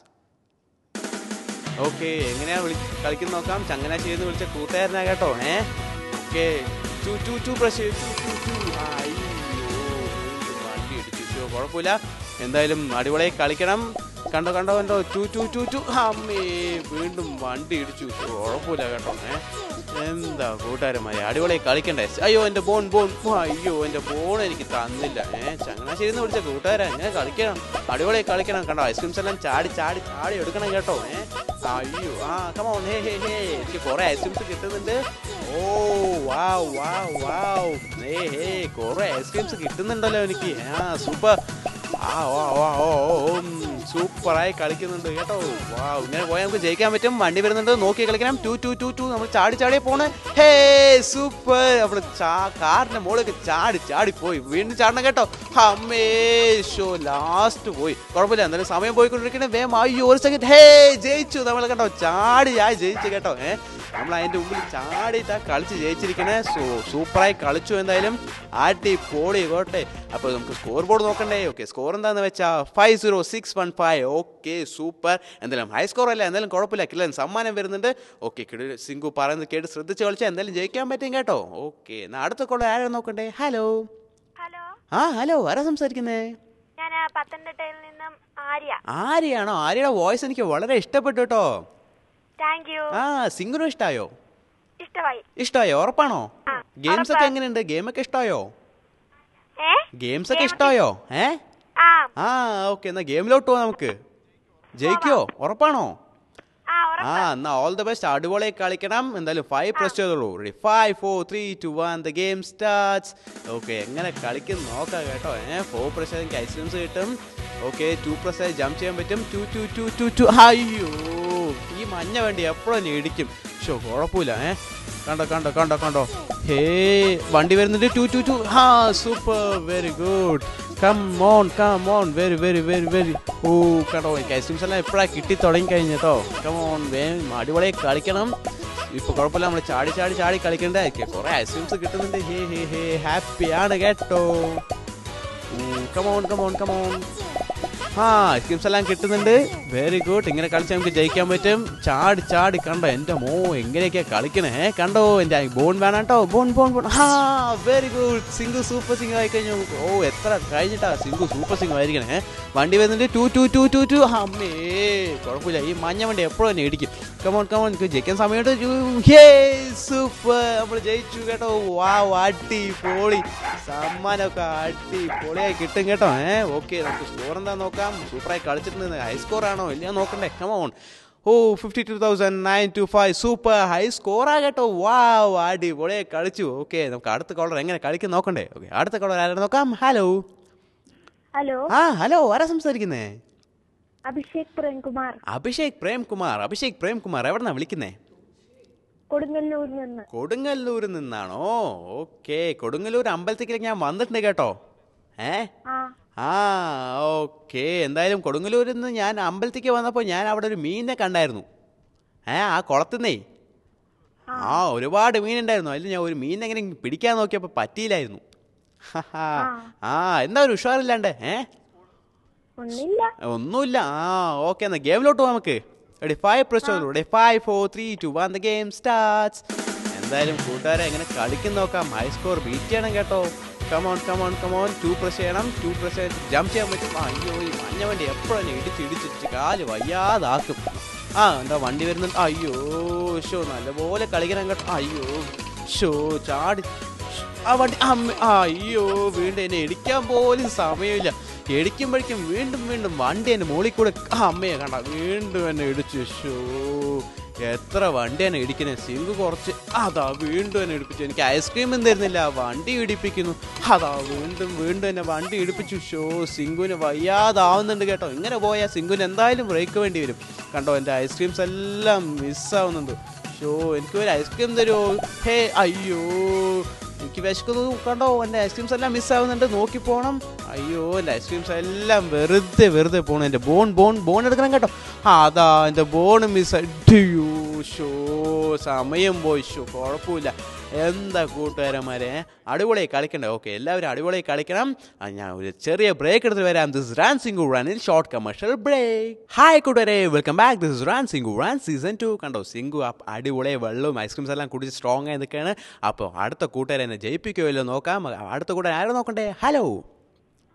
okay എങ്ങനെയാ വിളി കളിക്കുന്ന നോക്കാം ചങ്ങനാശ്ശേരി എന്ന് വിളിച്ച കൂട്ടുകാരനാ കേട്ടോ ഏ okay two two two press ചെയ്ത് ടു ടു ടു അയ്യോ വീണ്ടും വണ്ടി ഇടിച്ചു ഷോ കുഴപ്പമില്ല എന്തായാലും അടിപൊളിയായി കളിക്കണം കണ്ടോ കണ്ടോ കണ്ടോ ടു ടു ടു ടു അമ്മേ വീണ്ടും വണ്ടി ഇടിച്ചു കുഴപ്പമില്ല കേട്ടോ ഏ എന്താ കൂട്ടുകാരന്മാരെ അടിപൊളിയായി കളിക്കണ്ടേ അയ്യോ എൻ്റെ ബോൺ ബോൺ അയ്യോ എൻ്റെ ബോൺ എനിക്ക് തന്നില്ല ഏ ചങ്ങനാശ്ശേരി എന്ന് വിളിച്ച കൂട്ടുകാരെ ഇങ്ങനെ കളിക്കണം അടിപൊളിയായി കളിക്കണം കണ്ടോ ഐസ്ക്രീംസ് എല്ലാം ചാടി ചാടി ചാടി എടുക്കണം കേട്ടോ ഏ അയ്യോ ആ കമോൺ ഹേ ഹേ ഹേ എനിക്ക് കുറെ ഐസ്ക്രീംസ് കിട്ടുന്നുണ്ട് ഓ വാവ് വാവ് വാവ് ഹേ ഹേ കുറെ ഐസ്ക്രീംസ് കിട്ടുന്നുണ്ടല്ലോ എനിക്ക് ആ സൂപ്പർ ആ വാ വാ ഓ ഓ ഉം, സൂപ്പറായി കളിക്കുന്നുണ്ട് കേട്ടോ വാ ഇങ്ങനെ പോയാൽ നമുക്ക് ജയിക്കാൻ പറ്റും വണ്ടി വരുന്നുണ്ട് നോക്കി കളിക്കണം ടു ടു ടു ടു നമ്മൾ ചാടി ചാടിയെ പോണേ ഹേ സൂപ്പർ നമ്മൾ കാറിന്റെ മുകളിലേക്ക് ചാടി ചാടി പോയി വീണ്ടും ചാടണം കേട്ടോ അമ്മേ ഷോ ലാസ്റ്റ് പോയി കുഴപ്പമില്ല എന്തായാലും സമയം പോയിക്കൊണ്ടിരിക്കണേ വേഗം അയ്യോ ഒരു സെക്കൻഡ് ഹേ ജയിച്ചു നമ്മൾ കേട്ടോ ചാടി ചാടി ജയിച്ചു കേട്ടോ ഏ നമ്മൾ അതിന്റെ മുമ്പിൽ ചാടിയിട്ടാ കളിച്ച് ജയിച്ചിരിക്കണേ സോ സൂപ്പറായി കളിച്ചു എന്തായാലും ആട്ടി പോളി കോട്ടെ അപ്പോൾ നമുക്ക് സ്കോർ ബോർഡ് നോക്കണ്ടേ ഓക്കെ സ്കോർ എന്താന്ന് വെച്ചാൽ five zero six one five okay super എന്തായാലും ഹൈ സ്കോർ അല്ല എന്തായാലും കുഴപ്പമില്ല കിള്ളൻ സമ്മാനം വരുന്നുണ്ട് ഓക്കെ സിംഗു പറയുന്നത് കേട്ട് ശ്രദ്ധിച്ച് കളിച്ചാൽ എന്തായാലും ജയിക്കാൻ പറ്റും കേട്ടോ ഓക്കെ എന്നാൽ അടുത്ത കോള ആരാ നോക്കണ്ടേ ഹലോ ഹലോ ആ ഹലോ ആരാ സംസാരിക്കുന്നേ ഞാൻ പത്തനംതിട്ടയിൽ നിന്നും ആര്യ ആര്യയാണോ ആര്യയുടെ വോയിസ് എനിക്ക് വളരെ ഇഷ്ടപ്പെട്ടു കേട്ടോ താങ്ക് യു ആ സിംഗിനും ഇഷ്ടായോ ഇഷ്ടമായി ഇഷ്ടായോ ഉറപ്പാണോ ആ, ഗെയിംസ് ഒക്കെ എങ്ങനെയുണ്ട് ഗെയിമൊക്കെ ഇഷ്ടായോ ഏ ഗെയിംസ് ഒക്കെ Game ഇഷ്ടായോ ഏ ആ ആ ഓക്കെ എന്നാ ഗെയിമിലോട്ട് പോവാം നമുക്ക് ജയിക്കോ ഉറപ്പാണോ ആ ആ ഉറപ്പ് എന്നാ ഓൾ ദ ബെസ്റ്റ് അടിപൊളി കളിക്കണം എന്തായാലും ഫൈവ് പ്രസ് ചെയ്തോളൂ ready five four three two one the game starts okay എങ്ങനെ കളിക്കും നോക്കാം കേട്ടോ ഏ ഫോർ പ്രസ് ചെയ്ത് എനിക്ക് ഐസ്ക്രീംസ് കിട്ടും ഓക്കെ ടു പ്രസ് ചെയ്ത് ജംപ് ചെയ്യാൻ പറ്റും two two two two two അയ്യോ ഈ മഞ്ഞ വണ്ടി എപ്പോഴും ഇടിക്കും ഷോ കുഴപ്പമില്ല ഏ കണ്ടോ കണ്ടോ കണ്ടോ കണ്ടോ ഹേ വണ്ടി വരുന്നുണ്ട് ടു ടു ടു ഹാ super very good come on come on very very very very ഓ കേട്ടോ എനിക്ക് ഐസ്ക്രീംസ് എല്ലാം എപ്പോഴാണ് കിട്ടി തുടങ്ങി കഴിഞ്ഞു കേട്ടോ കം ഓൺ വേഗം അടിപൊളിയായി കളിക്കണം ഇപ്പൊ കുഴപ്പമില്ല നമ്മൾ ചാടി ചാടി ചാടി കളിക്കണ്ടായിരിക്കും കുറെ ഐസ്ക്രീംസ് കിട്ടുന്നുണ്ട് ഹേ ഹേ ഹേ ഹാപ്പിയാണ് കേട്ടോ കമോൺ കമോൺ കമോൺ ആ ഐസ്ക്രീംസ് എല്ലാം കിട്ടുന്നുണ്ട് വെരി ഗുഡ് ഇങ്ങനെ കളിച്ചാൽ നമുക്ക് ജയിക്കാൻ പറ്റും ചാടി ചാടി കണ്ടോ എൻ്റെ മോ എങ്ങനെയൊക്കെയാ കളിക്കണേ ഏ, കണ്ടോ എൻ്റെ ബോൺ വേണം കേട്ടോ ബോൺ ബോൺ ബോൺ ആ വെരി ഗുഡ് സിംഗു സൂപ്പർ സിംഗ് ആയി കഴിഞ്ഞു ഓ എത്ര കഴിഞ്ഞിട്ടാ സിംഗു സൂപ്പർ സിംഗ് ആയിരിക്കണേ വണ്ടി വരുന്നുണ്ട് two two two two two അമ്മേ കുഴപ്പമില്ല ഈ മഞ്ഞ വണ്ടി എപ്പോഴും തന്നെ ഇടിക്കും കമോൺ കമോൺ ജയിക്കാൻ സമയത്ത് ഹേ സൂപ്പർ നമ്മൾ ജയിച്ചു കേട്ടോ വാ അടി പോളി സമ്മാനമൊക്കെ അടി പൊളിയായി കിട്ടും കേട്ടോ ഏ ഓക്കെ നമുക്ക് സ്കോർ എന്താ നോക്കാം സൂപ്പറായി കളിച്ചിട്ടുണ്ട് ഹൈ സ്കോർ ആണോ ഇല്ല നോക്കണ്ടേ കമോൺ ഓ fifty two thousand nine two five super high സ്കോറാ കേട്ടോ വാ അടി പൊളിയായി കളിച്ചു ഓക്കെ നമുക്ക് അടുത്ത കോളർ എങ്ങനെ കളിക്കും നോക്കണ്ടേ ഓക്കെ അടുത്ത കോളർ ആരാ നോക്കാം ഹലോ ഹലോ ആ ഹലോ ആരാ സംസാരിക്കുന്നേ അഭിഷേക് പ്രേംകുമാർ അഭിഷേക് പ്രേംകുമാർ അഭിഷേക് പ്രേംകുമാർ എവിടെന്നാ വിളിക്കുന്നേ കൊടുങ്ങല്ലൂരിൽ നിന്ന് കൊടുങ്ങല്ലൂരിൽ നിന്നാണോ ഓക്കെ കൊടുങ്ങല്ലൂർ അമ്പലത്തേക്ക് ഞാൻ വന്നിട്ടുണ്ട് കേട്ടോ ഏ ആ ആ ഓക്കെ എന്തായാലും കൊടുങ്ങല്ലൂരിൽ നിന്ന് ഞാൻ അമ്പലത്തേക്ക് വന്നപ്പോൾ ഞാൻ അവിടെ ഒരു മീനിനെ കണ്ടായിരുന്നു ഏ ആ കുളത്തുനിന്നേ ആ ഒരുപാട് മീനുണ്ടായിരുന്നു അതിൽ ഞാൻ ഒരു മീൻ എങ്ങനെ പിടിക്കാൻ നോക്കിയപ്പോൾ പറ്റിയില്ലായിരുന്നു ഹഹാ. ആ എന്താ ഒരു ഉഷാറില്ലാണ്ട് ഏ ഒന്നില്ല ഒന്നുമില്ല ആ ഓക്കെ എന്നാ ഗെയിമിലോട്ട് പോവാം നമുക്ക് ready five press ready five four three two one the game starts എന്തായാലും കൂട്ടുകാരെ എങ്ങനെ കളിക്കും നോക്കാം ഹൈ സ്കോർ ബീറ്റ് ചെയ്യണം കേട്ടോ come on come on come on two press ചെയ്യണം ടു പ്രസ് ചെയ്ത് ജംപ് ചെയ്യാൻ പറ്റും ആ, അയ്യോ ഈ മഞ്ഞ വണ്ടി എപ്പോഴും ഇടിച്ച് ഇടിച്ചിടിച്ച് കാല് വയ്യാതാക്കും ആ എന്താ വണ്ടി വരുന്നുണ്ട് അയ്യോ ഷോ നല്ലപോലെ കളിക്കണം കേട്ടോ അയ്യോ ഷോ ചാടി ആ വണ്ടി അമ്മ ആ, അയ്യോ വീണ്ടും എന്നെ ഇടിക്കാൻ പോലും സമയമില്ല ഇടിക്കുമ്പോഴേക്കും വീണ്ടും വീണ്ടും വണ്ടി എന്നെ മുകളിൽ കൂടെ ആ, അമ്മയെ കണ്ട വീണ്ടും എന്നെ ഇടിച്ചു ഷോ എത്ര വണ്ടിയാണ് ഇടിക്കുന്നത് സിങ്ക് കുറച്ച് അതാ വീണ്ടും എന്നെ ഇടിപ്പിച്ചു എനിക്ക് ഐസ്ക്രീം തരുന്നില്ല വണ്ടി ഇടിപ്പിക്കുന്നു അതാ വീണ്ടും വീണ്ടും എന്നെ വണ്ടി ഇടിപ്പിച്ചു ഷോ സിങ്കുവിന് വയ്യാതാവുന്നുണ്ട് കേട്ടോ ഇങ്ങനെ പോയാൽ സിങ്കുവിന് എന്തായാലും ബ്രേക്ക് വേണ്ടി വരും കണ്ടോ എൻ്റെ ഐസ്ക്രീംസ് എല്ലാം മിസ്സാവുന്നുണ്ട് ഷോ എനിക്ക് ഒരു ഐസ്ക്രീം തരുമോ ഹേ അയ്യോ എനിക്ക് വിശക്കുന്നു കണ്ടോ എൻ്റെ ഐസ്ക്രീംസ് എല്ലാം മിസ്സാവുന്നുണ്ട് നോക്കി പോകണം അയ്യോ എൻ്റെ ഐസ്ക്രീംസ് എല്ലാം വെറുതെ വെറുതെ പോകണം എൻ്റെ ബോൺ ബോൺ ബോൺ എടുക്കണം കേട്ടോ ആ അതാ എൻ്റെ ബോൺ മിസ് അയ്യോ ഷോ സമയം പോയി ഷോ കുഴപ്പമില്ല എന്താ കൂട്ടുകാരന്മാരെ അടിപൊളിയായി കളിക്കണ്ടേ ഓക്കെ എല്ലാവരും അടിപൊളിയായി കളിക്കണം ആ, ഞാൻ ഒരു ചെറിയ ബ്രേക്ക് എടുത്ത് വരാം ദിസ് റാൻ സിംഗു റാനിൽ ഷോർട്ട് കമേഴ്ഷ്യൽ ബ്രേക്ക് ഹായ് കൂട്ടുകാരെ welcome back this run Singu run season two കണ്ടോ സിംഗു അപ്പ് അടിപൊളിയായി വെള്ളവും ഐസ്ക്രീംസ് എല്ലാം കുടിച്ച് സ്ട്രോങ് ആയി നിൽക്കുകയാണ് അപ്പോൾ അടുത്ത കൂട്ടുകാരെ എന്നെ ജയിപ്പിക്കുമല്ലോ നോക്കാം അടുത്ത കൂട്ടുകാർ ആരും നോക്കണ്ടേ ഹലോ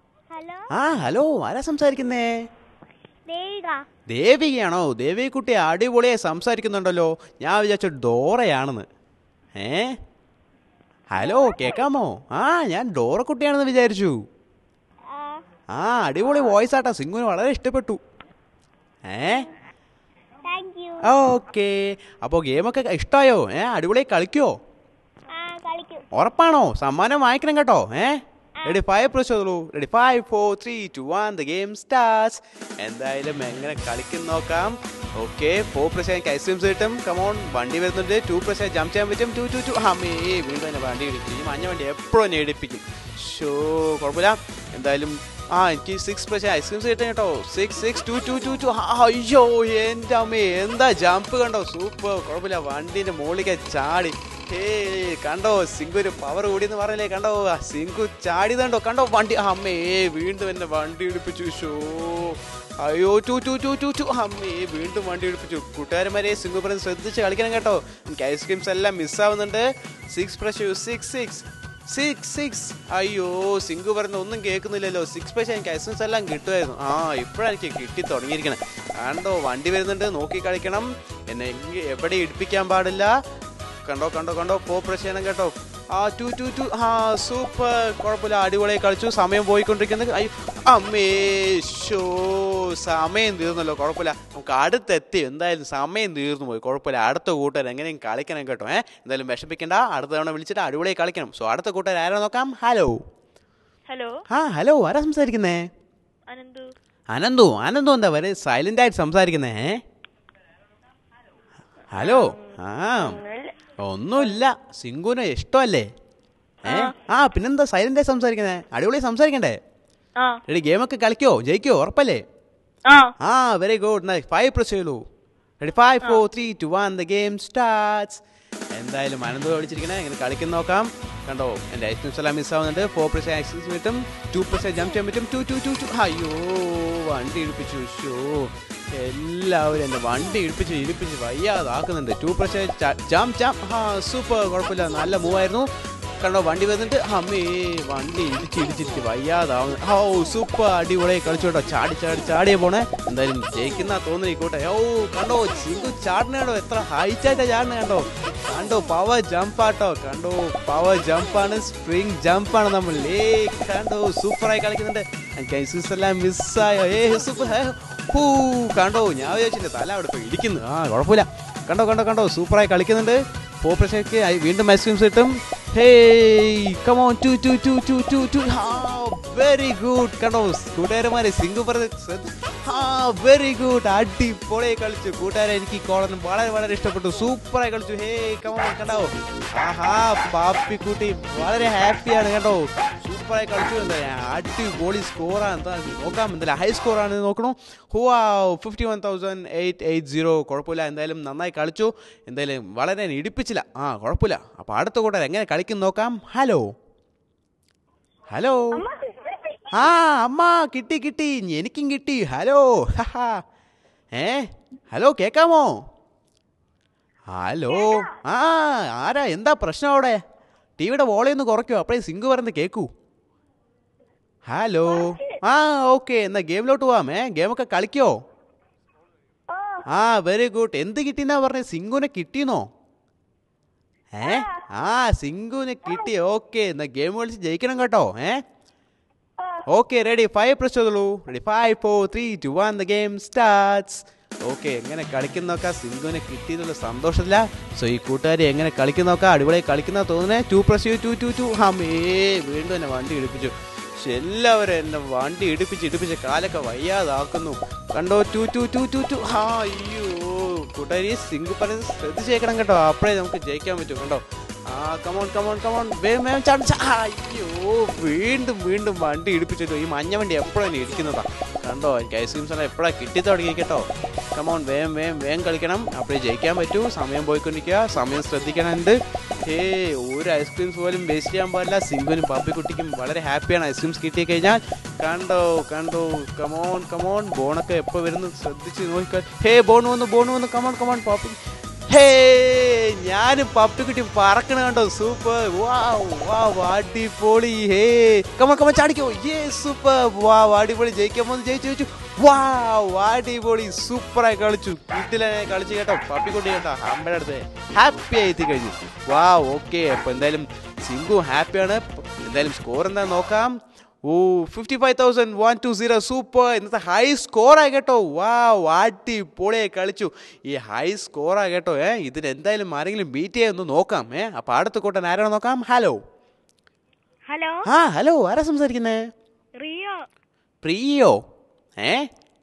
ഹലോ ആ ഹലോ ആരാ സംസാരിക്കുന്നേ ദേവിക ദേവികയാണോ ദേവികുട്ടി അടിപൊളിയായി സംസാരിക്കുന്നുണ്ടല്ലോ ഞാൻ വിചാരിച്ചു ഡോറയാണെന്ന് ഏ ഹലോ കേക്കാമോ ആ ഞാൻ ഡോറക്കുട്ടിയാണെന്ന് വിചാരിച്ചു ആ അടിപൊളി വോയിസ് ആട്ടാ സിംഗുന് വളരെ ഇഷ്ടപ്പെട്ടു ഏ താങ്ക് യു ഓക്കെ അപ്പോൾ ഗെയിമൊക്കെ ഇഷ്ടമായോ ഏ അടിപൊളിയായി കളിക്കുമോ ആ കളിക്കും ഉറപ്പാണോ സമ്മാനം വാങ്ങിക്കണം കേട്ടോ ഏ റെഡി ഫൈവ് പ്രസ് ചെയ്തോളൂ ready five four three two one the game starts എന്തായാലും എങ്ങനെ കളിക്കും നോക്കാം ഓക്കെ ഫോർ പ്രസ് എനിക്ക് ഐസ്ക്രീംസ് കിട്ടും കമോൺ വണ്ടി വരുന്നുണ്ട് ടു പ്രസ് ജംപ് ചെയ്യാൻ പറ്റും ടു ടു ടു അമ്മേ വീണ്ടും തന്നെ വണ്ടി ഇടിപ്പിക്കും ഈ മഞ്ഞ വണ്ടി എപ്പോഴും എന്നെ ഇടിപ്പിക്കും ഷോ കുഴപ്പമില്ല എന്തായാലും ആ എനിക്ക് സിക്സ് പ്രസ് ഐസ്ക്രീംസ് കിട്ടും കേട്ടോ six six two two two two അയ്യോ എൻ്റെ അമ്മേ എന്താ ജമ്പ് കണ്ടോ സൂപ്പർ കുഴപ്പമില്ല വണ്ടീൻ്റെ മുകളിലേക്ക് ചാടി ഹേ കണ്ടോ സിങ്കു ഒരു പവർ കൂടിയെന്ന് പറഞ്ഞില്ലേ കണ്ടോ ആ സിങ്കു ചാടിയതുണ്ടോ കണ്ടോ വണ്ടി അമ്മേ വീണ്ടും എന്നെ വണ്ടി ഇടിപ്പിച്ചു ഷോ അയ്യോ two two two two two അമ്മേ വീണ്ടും വണ്ടി ഇടിപ്പിച്ചു കൂട്ടുകാരന്മാരെ സിങ്കു പറഞ്ഞ് ശ്രദ്ധിച്ച് കളിക്കണം കേട്ടോ എനിക്ക് ഐസ്ക്രീംസ് എല്ലാം മിസ്സാവുന്നുണ്ട് six press six six six six അയ്യോ സിങ്കു പറയുന്ന ഒന്നും കേൾക്കുന്നില്ലല്ലോ സിക്സ് പക്ഷേ എനിക്ക് ഐസ്ക്രീംസ് എല്ലാം കിട്ടുമായിരുന്നു ആ ഇപ്പോഴാണ് എനിക്ക് കിട്ടി തുടങ്ങിയിരിക്കണം കണ്ടോ വണ്ടി വരുന്നുണ്ട് നോക്കി കളിക്കണം എന്നെ എങ്ങ- എവിടെ ഇടിപ്പിക്കാൻ പാടില്ല കണ്ടോ കണ്ടോ കണ്ടോ പോ പ്രസ് ചെയ്യണം കേട്ടോ ആ ടു ടു ടു ആ സൂപ്പർ കുഴപ്പമില്ല അടിപൊളിയായി കളിച്ചു സമയം പോയിക്കൊണ്ടിരിക്കുന്നത് അയ്യോ അമ്മേ ഷോ സമയം തീർന്നല്ലോ കുഴപ്പമില്ല നമുക്ക് അടുത്തെത്തി എന്തായാലും സമയം തീർന്നു പോയി കുഴപ്പമില്ല അടുത്ത കൂട്ടുകാർ എങ്ങനെയും കളിക്കണം കേട്ടോ ഏഹ് എന്തായാലും വിഷമിക്കണ്ട അടുത്ത തവണ വിളിച്ചിട്ട് അടിപൊളിയായി കളിക്കണം സോ അടുത്ത കൂട്ടുകാർ ആരാ നോക്കാം ഹലോ ഹലോ ആ ഹലോ ആരാ സംസാരിക്കുന്നേ അനന്തു അനന്തു അനന്തു എന്താ വരെ സൈലന്റ് ആയിട്ട് സംസാരിക്കുന്നേ ഏ? ഹലോ ആ ഒന്നുമില്ല സിംഗുന് ഇഷ്ടമല്ലേ ഏ ആ പിന്നെന്താ സൈലന്റ് ആയി സംസാരിക്കുന്നേ അടിപൊളി സംസാരിക്കണ്ടേ ആ എടി ഗെയിമൊക്കെ കളിക്കോ ജയിക്കോ ഉറപ്പല്ലേ ആ ആ വെരി ഗുഡ് ഫൈവ് പ്രസ് ചെയ്യൂ ready five four three two one the game starts എന്തായാലും അനന്ത് കളിച്ചിരിക്കണേ ഇങ്ങനെ കളിക്കുന്ന നോക്കാം കണ്ടോ എൻ്റെ ഐസ്ക്രീംസ് എല്ലാം മിസ് ആവുന്നുണ്ട് ഫോർ പ്രസ് ഐസ്ക്രീംസ് കിട്ടും ടു പ്രസ് ജംപ് ചെയ്യാൻ പറ്റും ടു ടു ടു ടു അയ്യോ വണ്ടി ഇടിപ്പിച്ചു ഷോ എല്ലാവരും എൻ്റെ വണ്ടി ഇടിപ്പിച്ച് ഇടിപ്പിച്ച് വയ്യാതാക്കുന്നുണ്ട് ടു പ്രസ് ജംപ് ജംപ് ആ സൂപ്പർ കുഴപ്പമില്ല നല്ല മൂവ് ആയിരുന്നു കണ്ടോ വണ്ടി വന്നിട്ട് അമ്മേ വണ്ടി ഇടിച്ച് ഇടിച്ചിട്ട് വയ്യാതാവുന്നു ഓ സൂപ്പർ അടിപൊളി കളിച്ചു കേട്ടോ ചാടി ചാടി ചാടിയേ പോണേ എന്തായാലും ജയിക്കുന്ന തോന്നുന്നു ഈ കൂട്ടെ ഓ കണ്ടോ ചിങ്കു ചാടണേടോ എത്ര ഹൈറ്റ് ആയിട്ടാ ചാടണ കണ്ടോ കണ്ടോ പവർ ജമ്പ് ആട്ടോ കണ്ടോ പവർ ജമ്പാണ് സ്പ്രിങ് ജമ്പാണ് നമ്മൾ ഏ കണ്ടോ സൂപ്പറായി കളിക്കുന്നുണ്ട് എനിക്ക് ഐസസ് എല്ലാം മിസ്സായോ ഏ സൂപ്പർ ഹൂ കണ്ടോ ഞാൻ വിചാരിച്ചില്ല തല അവിടെ പോയി ഇടിക്കുന്നു ആ കുഴപ്പമില്ല കണ്ടോ കണ്ടോ കണ്ടോ സൂപ്പറായി കളിക്കുന്നുണ്ട് ഫോർ പ്രഷർക്ക് വീണ്ടും ഐസ്ക്രീംസ് കിട്ടും hey come on two two two two two two very good കണ്ടോ കൂട്ടുകാരന്മാരെ സിംഗു പറഞ്ഞ ആ വെരി ഗുഡ് അടിപൊളിയായി കളിച്ചു കൂട്ടുകാരെ എനിക്ക് ഈ കോളനും വളരെ വളരെ ഇഷ്ടപ്പെട്ടു സൂപ്പറായി കളിച്ചു ഹേ കമോൺ കണ്ടോ ആഹാ പാപ്പിക്കുട്ടി വളരെ ഹാപ്പിയാണ് കേട്ടോ സൂപ്പറായി കളിച്ചു എന്താ അടിപൊളി സ്കോറാണ് എന്താ നോക്കാം എന്തായാലും ഹൈ സ്കോറാണ് നോക്കണു ഹുവാ fifty one thousand eight eight zero കുഴപ്പമില്ല എന്തായാലും നന്നായി കളിച്ചു എന്തായാലും വളരെ ഇടിപ്പിച്ചില്ല ആ കുഴപ്പമില്ല അപ്പോൾ അടുത്ത കൂട്ടർ എങ്ങനെ കളിക്കും നോക്കാം ഹലോ ഹലോ ആ അമ്മ കിട്ടി കിട്ടി എനിക്കും കിട്ടി ഹലോ ഹഹാ. ഏ ഹലോ കേക്കാമോ ഹലോ ആ ആരാ എന്താ പ്രശ്നം അവിടെ ടി വിയുടെ വോളിയം ഒന്ന് കുറയ്ക്കോ അപ്പോഴേ സിങ്ക് പറയുന്നത് കേക്കൂ ഹലോ ആ ഓക്കെ എന്നാ ഗെയിമിലോട്ട് പോവാം ഏ ഗെയിമൊക്കെ കളിക്കോ ആ വെരി ഗുഡ് എന്ത് കിട്ടിന്നാ പറഞ്ഞേ സിംഗുനെ കിട്ടിയെന്നോ ഏ ആ സിംഗുനെ കിട്ടി ഓക്കെ എന്നാ ഗെയിം കളിച്ച് ജയിക്കണം കേട്ടോ ഏ ഓക്കെ റെഡി ഫൈവ് പ്രസ് ചെയ്തോളൂ ready five four three two one the game starts okay എങ്ങനെ കളിക്കുന്നൊക്കെ സിംഗുനെ കിട്ടിയതുള്ള സന്തോഷമില്ല സോ ഈ കൂട്ടുകാരി എങ്ങനെ കളിക്കുന്നൊക്കെ അടിപൊളിയായി കളിക്കുന്ന തോന്നുന്നേ ടു പ്രസ് ചെയ്യൂ ടു ടു ടു ഹമേ വീണ്ടും എന്നെ വണ്ടി ഇടിപ്പിച്ചു പക്ഷെ എല്ലാവരും എന്നെ വണ്ടി ഇടിപ്പിച്ച് ഇടിപ്പിച്ച് കാലൊക്കെ വയ്യാതാക്കുന്നു കണ്ടോ two two two two two ഹാ അയ്യോ കൂട്ടുകാരി സിംഗ് പറയുന്നത് ശ്രദ്ധിച്ചേക്കണം കേട്ടോ അപ്പോഴേ നമുക്ക് ജയിക്കാൻ പറ്റും കണ്ടോ ആ കമോൺ കമോൺ കമോൺ വേഗം വേഗം ചാടി ചാ- അയ്യോ വീണ്ടും വീണ്ടും വണ്ടി ഇടിപ്പിച്ചിട്ടു ഈ മഞ്ഞ വണ്ടി എപ്പോഴാണ് ഇരിക്കുന്നതാ കണ്ടോ എനിക്ക് ഐസ്ക്രീംസ് എല്ലാം എപ്പോഴാണ് കിട്ടി തുടങ്ങി കേട്ടോ കമോൺ വേഗം വേഗം വേഗം കളിക്കണം അപ്പോഴേ ജയിക്കാൻ പറ്റൂ സമയം പോയിക്കൊണ്ടിരിക്കുക സമയം ശ്രദ്ധിക്കണുണ്ട് ഏ ഒരു ഐസ്ക്രീംസ് പോലും വേസ്റ്റ് ചെയ്യാൻ പാടില്ല സിംഗുനും പപ്പിക്കുട്ടിക്കും വളരെ ഹാപ്പിയാണ് ഐസ്ക്രീംസ് കിട്ടി കഴിഞ്ഞാൽ കണ്ടോ കണ്ടോ കമോൺ കമോൺ ബോണൊക്കെ എപ്പോൾ വരുന്നു ശ്രദ്ധിച്ച് നോക്കിക്കാൻ ഹേ ബോൺ വന്നു ബോൺ വന്നു കമോൺ കമോൺ പപ്പി ഹേ ഞാനും പപ്പിക്കുട്ടി പറക്കണ കണ്ടോ സൂപ്പർ വാ വാ അടിപൊളി ഹേ കമ കമ ചാടിക്കോ ഏ സൂപ്പർ വാ അടിപൊളി ജയിക്കാൻ പോകുന്നു ജയിച്ചു ജയിച്ചു വാ അടിപൊളി സൂപ്പറായി കളിച്ചു വീട്ടിലെ കളിച്ചു കേട്ടോ പപ്പിക്കുട്ടി കേട്ടോ അമ്മയുടെ അടുത്ത് ഹാപ്പി ആയി എത്തി കഴിഞ്ഞു വാ ഓക്കെ അപ്പൊ എന്തായാലും സിംഗു ഹാപ്പിയാണ് എന്തായാലും സ്കോർ എന്താ നോക്കാം ഓ fifty five thousand one two zero super ഇന്നത്തെ ഹൈ സ്കോറായി കേട്ടോ വാ വാട്ടി പൊളിയായി കളിച്ചു ഈ ഹൈ സ്കോറായി കേട്ടോ ഏ ഇതിന് എന്തായാലും ആരെങ്കിലും ബീറ്റ് ചെയ്യാൻ നോക്കാം ഏ അപ്പോൾ അടുത്ത കൂട്ടൻ ആരാണ് നോക്കാം ഹലോ ഹലോ ആ ഹലോ ആരാ സംസാരിക്കുന്നേ റിയോ പ്രിയോ ഏ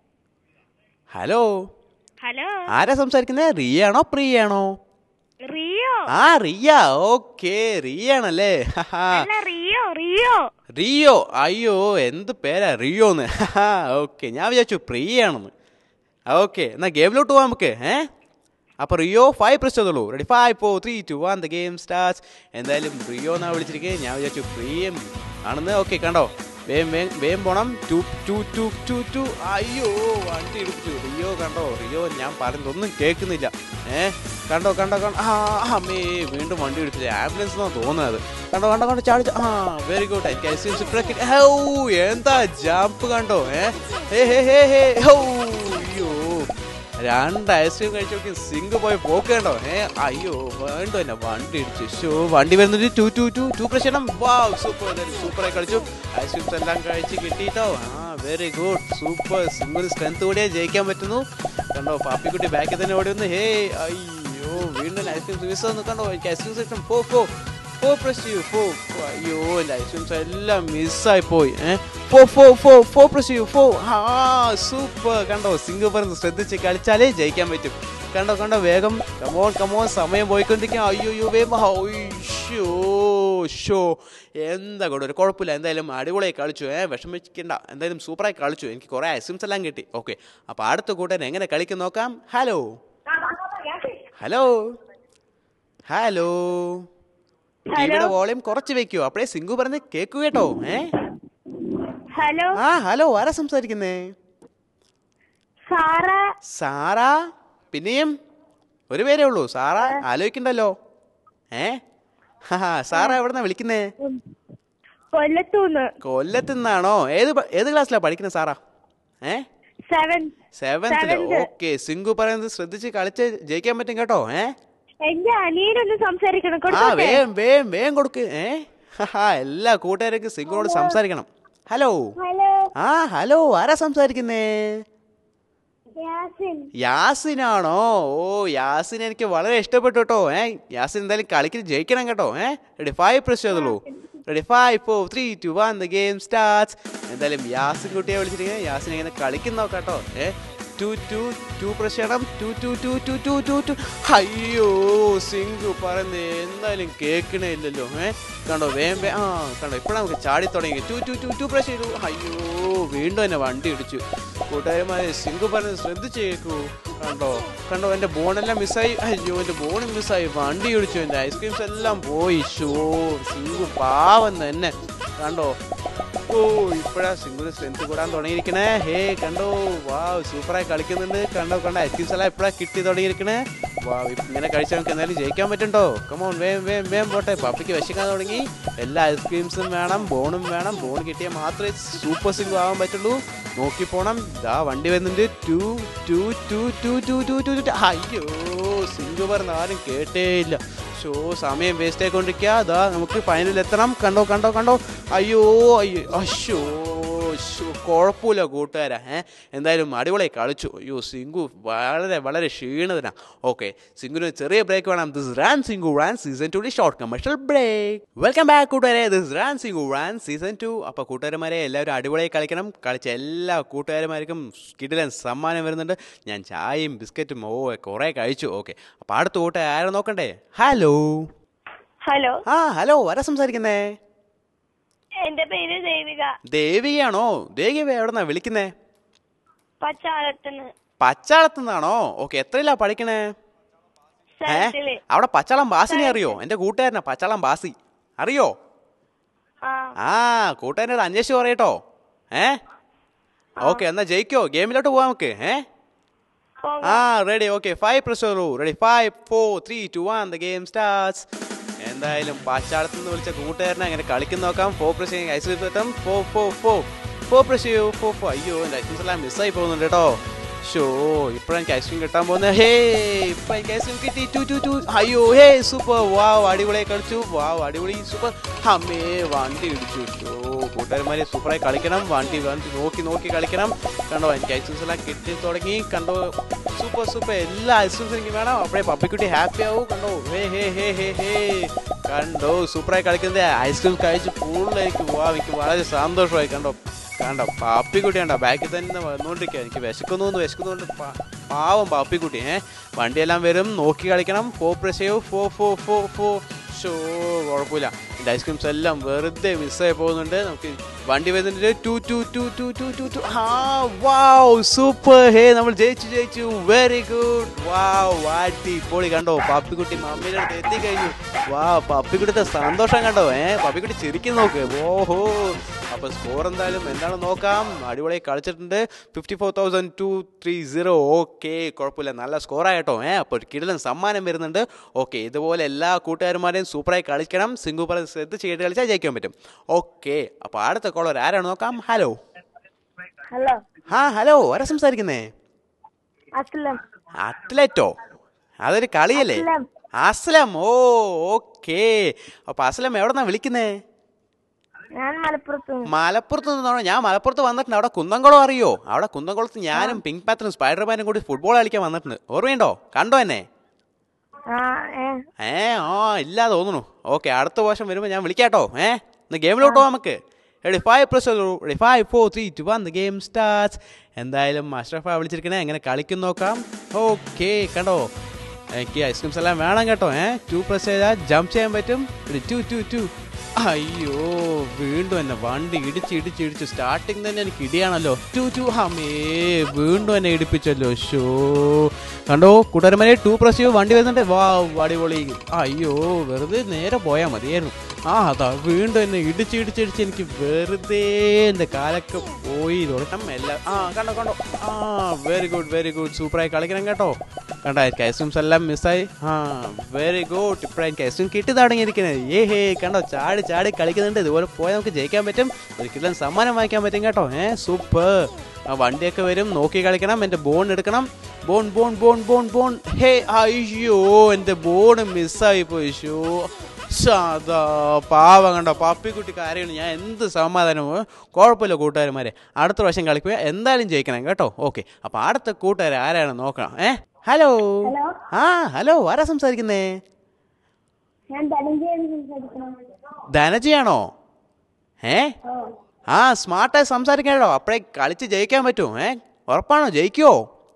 ഹലോ ഹലോ ആരാ സംസാരിക്കുന്നേ റിയാണോ പ്രിയാണോ റിയോ ആ റിയ ഓക്കെ റിയാണല്ലേ ഹാ അല്ല റിയോ റിയോ റിയോ അയ്യോ എന്ത് പേരാ റിയോന്ന് ഓക്കെ ഞാൻ വിചാരിച്ചു പ്രിയാണെന്ന് ഓക്കെ എന്നാ ഗെയിമിലോട്ട് പോവാം നമുക്ക് ഏ അപ്പോൾ റിയോ ഫൈവ് പ്രസ് ചെയ്തോളൂ ready five four three two one the game start എന്തായാലും റിയോ എന്നാ വിളിച്ചിരിക്കുന്നത് ഞാൻ വിചാരിച്ചു പ്രിയം ആണെന്ന് ഓക്കെ കണ്ടോ വേം വേം വേം പോണം two two two two two അയ്യോ വണ്ടി ഇടിച്ചു റിയോ കണ്ടോ റിയോ ഞാൻ പറയുന്നതൊന്നും കേൾക്കുന്നില്ല ഏ കണ്ടോ കണ്ടോ കണ്ടോ ആ അമ്മേ വീണ്ടും വണ്ടി ഇടിച്ചില്ല ആംബുലൻസ് എന്നാണ് തോന്നുന്നത് കണ്ടോ കണ്ടോ കണ്ടോ ചാടി ആ വെരി ഗുഡ് എനിക്ക് ഐസ്ക്രീം സിപ്രക്കിട്ട് ഹൗ എന്താ ജാമ്പ് കണ്ടോ ഏ ഹേ ഹേ ഹേ ഹേ ഹൗ അയ്യോ രണ്ട് ഐസ്ക്രീം കഴിച്ചു നോക്കി സിങ്ക് പോയി പോക്ക് കണ്ടോ ഏ അയ്യോ വേണ്ട തന്നെ വണ്ടി ഇടിച്ചു ഷോ വണ്ടി വരുന്നത് ടു ടു ടു ടു പ്രശ്നം വാ സൂപ്പർ സൂപ്പറായി കളിച്ചു ഐസ്ക്രീംസ് എല്ലാം കഴിച്ച് കിട്ടിയിട്ടോ ആ very good super single strength കൂടിയേ ജയിക്കാൻ പറ്റുന്നു കണ്ടോ പാപ്പിക്കുട്ടി ബാക്കിൽ തന്നെ ഓടി വന്ന് ഹേ അയ്യോ വീണ്ടും ഐസ്ക്രീം മിസ് വന്ന് കണ്ടോ എനിക്ക് ഐസ്ക്രീം സെക്ഷൻ പോ പോ പോ പ്രസ് ചെയ്യൂ പോ പോ. അയ്യോ എൻ്റെ ഐസ്ക്രീംസ് എല്ലാം മിസ്സായി പോയി ഏ പോ ഫോ ഫോ ഫോ പ്രസ് ചെയ്യൂ ഫോ ആ സൂപ്പർ കണ്ടോ സിംഗ് പറഞ്ഞ് ശ്രദ്ധിച്ച് കളിച്ചാലേ ജയിക്കാൻ പറ്റും കണ്ടോ കണ്ടോ വേഗം കമോൺ കമോൺ സമയം പോയിക്കൊണ്ടിരിക്കാം അയ്യോ അയ്യോ വേഗം ഷോ ഷോ എന്താ കൂടെ ഒരു കുഴപ്പമില്ല എന്തായാലും അടിപൊളിയായി കളിച്ചു ഏ വിഷമിക്കണ്ട എന്തായാലും സൂപ്പറായി കളിച്ചു എനിക്ക് കുറേ ഐസ്ക്രീംസ് എല്ലാം കിട്ടി ഓക്കെ അപ്പോൾ അടുത്ത കൂട്ടൻ എങ്ങനെ കളിക്കും നോക്കാം ഹലോ ഹലോ ഹലോ ടിവിയുടെ വോളിയം കുറച്ച് വെക്കൂ അപ്പഴേ സിംഗു പറഞ്ഞ് കേക്കു കേട്ടോ ഏ ഹലോ ആ ഹലോ ആരാ സംസാരിക്കുന്നേ സാറ സാറാ പിന്നെയും ഒരു പേരേ ഉള്ളൂ സാറാ ആലോചിക്കണ്ടല്ലോ ഏ ഹാ സാറാ എവിടെന്നാ വിളിക്കുന്നേ കൊല്ലത്തൂന്ന് കൊല്ലത്ത് നിന്നാണോ ഏത് പ- ഏത് ക്ലാസ്സിലാ പഠിക്കുന്നത് സാറാ ഏ സെവൻ സെവൻത്തില് Seventh. ഓക്കെ സിംഗു പറയുന്നത് ശ്രദ്ധിച്ച് കളിച്ച് ജയിക്കാൻ പറ്റും കേട്ടോ ഏ എന്റെ അനിയനൊന്ന് സംസാരിക്കണം ആ കൊടുത്തോട്ടെ വേം വേം വേം കൊടുക്ക് ഏ ഹാ എല്ലാ കൂട്ടുകാർക്കും സിംഗുനോട് സംസാരിക്കണം ഹലോ ഹലോ ആ ഹലോ ആരാ സംസാരിക്കുന്നേ യാസിൻ യാസിനാണോ ഓ യാസിൻ എനിക്ക് വളരെ ഇഷ്ടപ്പെട്ടു കേട്ടോ ഏ യാസിൻ എന്തായാലും കളിക്കൽ ജയിക്കണം കേട്ടോ ഏ റെഡി ഫൈവ് പ്രസ് ചെയ്തോളൂ ready five four three two one the game start എന്തായാലും യാസിൻ കുട്ടിയെ വിളിച്ചിരിക്കുന്നത് യാസിൻ ഇങ്ങനെ കളിക്കുന്ന കേട്ടോ ഏ ടു ടു ടു പ്രസ് ചെയ്യണം two two two two two two two അയ്യോ സിംഗു പറയുന്നത് എന്തായാലും കേൾക്കണേ ഇല്ലല്ലോ ഏ കണ്ടോ വേം വേ ആ കണ്ടോ ഇപ്പോഴാണ് നമുക്ക് ചാടി തുടങ്ങി two two two two press ചെയ്തു അയ്യോ വീണ്ടും എന്നെ വണ്ടി ഇടിച്ചു കൂട്ടുകാരന്മാരെ സിംഗു പറഞ്ഞത് ശ്രദ്ധിച്ച് കേൾക്കൂ കണ്ടോ കണ്ടോ എൻ്റെ ബോണെല്ലാം മിസ്സായി അയ്യോ എൻ്റെ ബോണും മിസ്സായി വണ്ടി ഇടിച്ചു എൻ്റെ ഐസ്ക്രീംസ് എല്ലാം പോയി ഷോ സിംഗു പാവം തന്നെ കണ്ടോ ഓ ഇപ്പഴാ സിംഗിന് സ്ട്രെങ്ത് കൂടാൻ തുടങ്ങിയിരിക്കണേ ഹേ കണ്ടോ വാ സൂപ്പറായി കളിക്കുന്നുണ്ട് കണ്ടോ കണ്ടോ ഐസ്ക്രീംസ് എല്ലാം ഇപ്പഴാ കിട്ടി തുടങ്ങിയിരിക്കണേ വാ ഇങ്ങനെ കഴിച്ചാൽ നമുക്ക് എന്തായാലും ജയിക്കാൻ പറ്റുണ്ടോ കമോൺ വേം വേം വേം പോട്ടെ പപ്പിക്ക് വിശക്കാൻ തുടങ്ങി എല്ലാ ഐസ്ക്രീംസും വേണം ബോണും വേണം ബോൺ കിട്ടിയാൽ മാത്രമേ സൂപ്പർ സിംഗു ആവാൻ പറ്റുള്ളൂ നോക്കി പോണം ദാ വണ്ടി വരുന്നുണ്ട് two two two two two two two two അയ്യോ സിംഗു പറഞ്ഞ ആരും കേട്ടേ ഇല്ല ഷോ സമയം വേസ്റ്റ് ആയിക്കൊണ്ടിരിക്കുക അതാ നമുക്ക് ഫൈനലിൽ എത്തണം കണ്ടോ കണ്ടോ കണ്ടോ അയ്യോ അയ്യോ അശ്യോ ശ്ശോ, കുഴപ്പമില്ല കൂട്ടുകാരാ ഏ എന്തായാലും അടിപൊളിയായി കളിച്ചു അയ്യോ സിംഗു വളരെ വളരെ ക്ഷീണിതനാ ഓക്കെ സിംഗുന് ചെറിയ ബ്രേക്ക് വേണം this run Singu run season two short commercial break welcome back കൂട്ടുകാരെ this run Singu run season two അപ്പോൾ കൂട്ടുകാരന്മാരെ എല്ലാവരും അടിപൊളിയായി കളിക്കണം കളിച്ച എല്ലാ കൂട്ടുകാരന്മാർക്കും കിടിലൻ സമ്മാനം വരുന്നുണ്ട് ഞാൻ ചായയും ബിസ്ക്കറ്റും ഓ കുറേ കഴിച്ചു ഓക്കെ അപ്പോൾ അടുത്ത കൂട്ടുകാർ ആരെ നോക്കണ്ടേ ഹലോ ഹലോ ആ ഹലോ ആരാ സംസാരിക്കുന്നേ എന്റെ പേര് ദേവിക ദേവികയാണോ ദേവിക എവിടെന്നാ വിളിക്കുന്നേ പച്ചാളത്തുനിന്ന് പച്ചാളത്ത് നിന്നാണോ ഓക്കെ എത്രയിലാ പഠിക്കണേ ഏ സ്ഥലത്തില് അവിടെ പച്ചാളം ബാസിനെ അറിയോ എൻ്റെ കൂട്ടുകാരനാ പച്ചാളം ബാസി അറിയോ ആ ആ കൂട്ടുകാരനോട് അന്വേഷിച്ച് പറയട്ടോ ഏ ഓക്കെ എന്നാ ജയിക്കോ ഗെയിമിലോട്ട് പോവാം നമുക്ക് ഏ പോകാം ആ ready okay five press ready five four three two one the game starts എന്തായാലും പാശ്ചാത്യത്തിൽ നിന്ന് വിളിച്ച കൂട്ടുകാരനെ അങ്ങനെ കളിക്കുന്ന നോക്കാം ഫോർ പ്രസ് ചെയ്യും ഐസ് കിട്ടും four four four four press ചെയ്യൂ ഫോർ ഫോർ അയ്യോ എൻ്റെ ഐസ്ക്രീംസ് എല്ലാം മിസ്സായി പോകുന്നുണ്ട് കേട്ടോ ഷോ ഇപ്പോഴാണ് എനിക്ക് ഐസ്ക്രീം കിട്ടാൻ പോകുന്നത് ഹേ ഇപ്പൊ എനിക്ക് ഐസ്ക്രീം കിട്ടി ടു ടു ടു അയ്യോ ഹേ സൂപ്പർ വാവ് അടിപൊളിയായി കളിച്ചു വാവ് അടിപൊളി സൂപ്പർ അമ്മേ വണ്ടി ഇടിച്ചു ഷോ കൂട്ടുകാരന്മാരെ സൂപ്പറായി കളിക്കണം വണ്ടി വണ്ടി നോക്കി നോക്കി കളിക്കണം കണ്ടോ എനിക്ക് ഐസ്ക്രീംസ് എല്ലാം കിട്ടി തുടങ്ങി കണ്ടോ സൂപ്പർ സൂപ്പർ എല്ലാ ഐസ്ക്രീംസും എനിക്ക് വേണം അപ്പോഴേ പപ്പിക്കുട്ടി ഹാപ്പി ആവും കണ്ടോ ഹേ ഹേ ഹേ ഹേ ഹേ കണ്ടോ സൂപ്പറായി കളിക്കുന്നത് ഐസ്ക്രീം കഴിച്ച് കൂടുതൽ എനിക്ക് വാ എനിക്ക് വളരെ സന്തോഷമായി കണ്ടോ കണ്ടോ പാപ്പിക്കുട്ടി കണ്ടോ ബാക്കിൽ തന്നെ വന്നുകൊണ്ടിരിക്കുക എനിക്ക് വിശക്കുന്നു എന്ന് വിശക്കുന്നുണ്ട് പാ- പാവം പാപ്പിക്കുട്ടി ഏ വണ്ടിയെല്ലാം വരും നോക്കി കളിക്കണം ഫോ പ്രസ് ചെയ്യൂ ഫോ ഫോ ഫോ ഫോ ഷോ കുഴപ്പമില്ല എൻ്റെ ഐസ്ക്രീംസ് എല്ലാം വെറുതെ മിസ്സായി പോകുന്നുണ്ട് നമുക്ക് വണ്ടി വരുന്നുണ്ട് two two two two two two two ആ വാവ് സൂപ്പർ ഹേ നമ്മൾ ജയിച്ചു ജയിച്ചു വെരി ഗുഡ് വാവ് വാട്ടി പൊളി കണ്ടോ പാപ്പിക്കുട്ടി മമ്മീൻ്റെ അടുത്ത് എത്തിക്കഴിഞ്ഞു വാ പപ്പിക്കുട്ടിയുടെ സന്തോഷം കണ്ടോ ഏ പപ്പിക്കുട്ടി ചിരിക്കുന്നു നോക്ക് ഓഹോ അപ്പൊ സ്കോർ എന്തായാലും എന്താണ് നോക്കാം അടിപൊളിയായി കളിച്ചിട്ടുണ്ട് fifty four thousand two three zero okay കുഴപ്പമില്ല നല്ല സ്കോറായിട്ടോ ഏ അപ്പോൾ ഒരു കിടിലൻ സമ്മാനം വരുന്നുണ്ട് ഓക്കെ ഇതുപോലെ എല്ലാ കൂട്ടുകാരന്മാരെയും സൂപ്പറായി കളിക്കണം സിംഗു പറഞ്ഞ് ശ്രദ്ധിച്ച് കേട്ട് കളിച്ചാൽ ജയിക്കാൻ പറ്റും ഓക്കെ അപ്പോൾ അടുത്ത കോളർ ആരാണ് നോക്കാം ഹലോ ഹലോ ആ ഹലോ ആരാ സംസാരിക്കുന്നേ അസ്ലം അത്ലറ്റോ അതൊരു കളിയല്ലേ അസ്ലം. അസ്ലം ഓ ഓക്കെ അപ്പൊ അസ്ലം എവിടെന്നാ വിളിക്കുന്നേ ഞാൻ മലപ്പുറത്ത് നിന്ന്. മലപ്പുറത്ത് നിന്നാണോ ഞാൻ മലപ്പുറത്ത് വന്നിട്ടുണ്ട് അവിടെ കുന്നംകുളം അറിയോ അവിടെ കുന്നംകുളത്ത് ഞാനും പിങ്ക് പാത്തനും സ്പൈഡർമാനും കൂടി ഫുട്ബോൾ കളിക്കാൻ വന്നിട്ടുണ്ട് ഓർമ്മയുണ്ടോ കണ്ടോ എന്നെ ആ ഏ ഏ ആ ഇല്ല തോന്നുന്നു ഓക്കെ അടുത്ത വർഷം വരുമ്പോൾ ഞാൻ വിളിക്കാട്ടോ ഏ ഇന്ന് ഗെയിമിലോട്ട് പോവാം നമുക്ക് ready five press ready five four three two one the game starts എന്തായാലും അഷ്റഫ വിളിച്ചിരിക്കണേ എങ്ങനെ കളിക്കും നോക്കാം ഓക്കെ കണ്ടോ എനിക്ക് ഐസ്ക്രീംസ് എല്ലാം വേണം കേട്ടോ ഏ ടു പ്രസ് ചെയ്താൽ ജമ്പ് ചെയ്യാൻ പറ്റും ടു ടു ടു അയ്യോ വീണ്ടും എന്നെ വണ്ടി ഇടിച്ച് ഇടിച്ച് ഇടിച്ച് സ്റ്റാർട്ടിങ് തന്നെ എനിക്ക് ഇടിയാണല്ലോ ടു ടു ഹമേ വീണ്ടും എന്നെ ഇടിപ്പിച്ചല്ലോ ഷോ കണ്ടോ കൂട്ടുകാരന്മാരെ ടു പ്രസ് ചെയ്യൂ വണ്ടി വരുന്നുണ്ട് വാ അടിപൊളി അയ്യോ വെറുതെ നേരെ പോയാൽ മതിയായിരുന്നു ആ അതാ വീണ്ടും എന്നെ ഇടിച്ച് ഇടിച്ച് ഇടിച്ച് എനിക്ക് വെറുതെ എൻ്റെ കാലൊക്കെ പോയി തുടക്കം എല്ലാം ആ കണ്ടോ കണ്ടോ ആ വെരി ഗുഡ് വെരി ഗുഡ് സൂപ്പറായി കളിക്കണം കേട്ടോ കണ്ടോ എനിക്ക് ഐസ്ക്രീംസ് എല്ലാം മിസ്സായി ആ വെരി ഗുഡ് ഇപ്പോഴാണ് എനിക്ക് ഐസ്ക്രീം കിട്ടി തുടങ്ങിയിരിക്കുന്നത് ഏ ഹേ കണ്ടോ ചാടി ചാടി കളിക്കുന്നുണ്ട് ഇതുപോലെ പോയാൽ നമുക്ക് ജയിക്കാൻ പറ്റും ഒരിക്കലും സമ്മാനം വാങ്ങിക്കാൻ പറ്റും കേട്ടോ ഏ സൂപ്പർ ആ വണ്ടിയൊക്കെ വരും നോക്കി കളിക്കണം എൻ്റെ ബോൺ എടുക്കണം bone bone bone bone bone hey അയ്യോ എൻ്റെ ബോൺ മിസ്സായി പോയി ഷോ സാധാ പാവം കണ്ടോ പപ്പിക്കുട്ടി കാര്യമാണ് ഞാൻ എന്ത് സമാധാനമോ കുഴപ്പമില്ല കൂട്ടുകാരന്മാരെ അടുത്ത പ്രാവശ്യം കളിക്കുക എന്തായാലും ജയിക്കണം കേട്ടോ ഓക്കെ അപ്പോൾ അടുത്ത കൂട്ടുകാരെ ആരാണ് നോക്കണം ഏ ഹലോ ഹലോ ആ ഹലോ ആരാ സംസാരിക്കുന്നേ ഞാൻ ധനഞ്ജയാണ് സംസാരിക്കണം ധനജിയാണോ ഏ ഓ ആ സ്മാർട്ടായി സംസാരിക്കാനോ അപ്പോഴേ കളിച്ച് ജയിക്കാൻ പറ്റുമോ ഏ ഉറപ്പാണോ ജയിക്കുമോ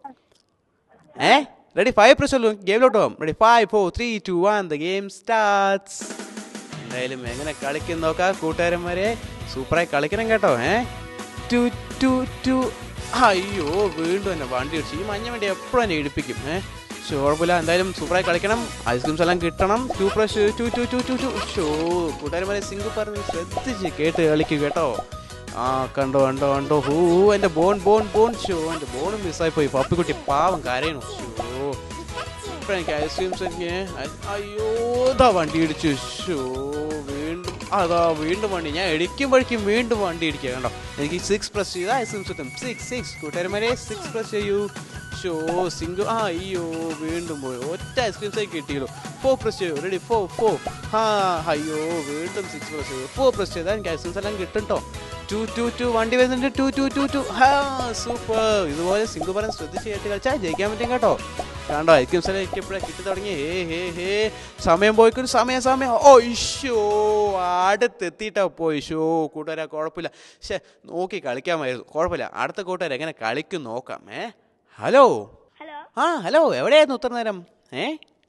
ഏ റെഡി ഫൈവ് പ്രസ് ഗെയിമിലോട്ട് പോകാം ready five four three two one the game starts എന്തായാലും എങ്ങനെ കളിക്കും നോക്കാം കൂട്ടുകാരന്മാരെ സൂപ്പറായി കളിക്കണം കേട്ടോ ഏ ടു ടു ടു അയ്യോ വീണ്ടും എന്നെ വണ്ടി ഇടിച്ചു ഈ മഞ്ഞ വണ്ടി എപ്പോഴും എന്നെ ഇടിപ്പിക്കും ഏ ഷോ കുഴപ്പമില്ല എന്തായാലും സൂപ്പറായി കളിക്കണം ഐസ്ക്രീംസ് എല്ലാം കിട്ടണം two press two two two two two ഷോ കൂട്ടുകാരന്മാരെ സിംഗിൾ പറഞ്ഞ് ശ്രദ്ധിച്ച് കേട്ട് കളിക്കും കേട്ടോ ആ കണ്ടോ കണ്ടോ കണ്ടോ ഹൂ എൻ്റെ ബോൺ ബോൺ ബോൺ ഷോ എൻ്റെ ബോണും മിസ്സായി പോയി പപ്പിക്കുട്ടി പാവം കരയണു ഷോ ഇപ്പം എനിക്ക് ഐസ്ക്രീംസ് എനിക്ക് ഐ- അയ്യോ ഇതാ വണ്ടി ഇടിച്ചു ഷോ വീണ്ടും അതാ വീണ്ടും വണ്ടി ഞാൻ ഇടിക്കുമ്പോഴേക്കും വീണ്ടും വണ്ടി ഇടിക്കുക കണ്ടോ എനിക്ക് സിക്സ് പ്ലസ് ചെയ്താൽ ഐസ്ക്രീംസ് കിട്ടും സിക്സ് സിക്സ് കൂട്ടുകാരന്മാരെ സിക്സ് പ്ലസ് ചെയ്യൂ ഷോ സിംഗിൾ ആ അയ്യോ വീണ്ടും പോയി ഒറ്റ ഐസ്ക്രീംസേ കിട്ടിയുള്ളൂ ഫോർ പ്രസ് ചെയ്യൂ റെഡി ഫോർ ഫോർ ആ അയ്യോ വീണ്ടും സിക്സ് പ്രസ് ചെയ്യൂ ഫോർ പ്രസ് ചെയ്താൽ എനിക്ക് ഐസ്ക്രീംസ് എല്ലാം കിട്ടും കേട്ടോ ടു ടു ടു വണ്ടി വരുന്നുണ്ട് ടു ടു ടു ടു ഹാ സൂപ്പർ ഇതുപോലെ സിംഗിൾ പറയാൻ ശ്രദ്ധിച്ച് കേട്ട് കളിച്ചാൽ ജയിക്കാൻ പറ്റും കേട്ടോ കണ്ടോ ഐക്യം സ്ഥലം എനിക്ക് എപ്പോഴാണ് കിട്ടി തുടങ്ങി ഹേ ഹേ ഹേ സമയം പോയിക്കൊരു സമയം സമയം ഓ ഇഷോ അടുത്തെത്തിയിട്ടാ പോയി ഷോ കൂട്ടുകാരാ കുഴപ്പമില്ല പക്ഷെ നോക്കി കളിക്കാമായിരുന്നു കുഴപ്പമില്ല അടുത്ത കൂട്ടുകാർ എങ്ങനെ കളിക്കും നോക്കാം ഏ ഹലോ ഹലോ ആ ഹലോ എവിടെയായിരുന്നു ഉത്തര നേരം ഏ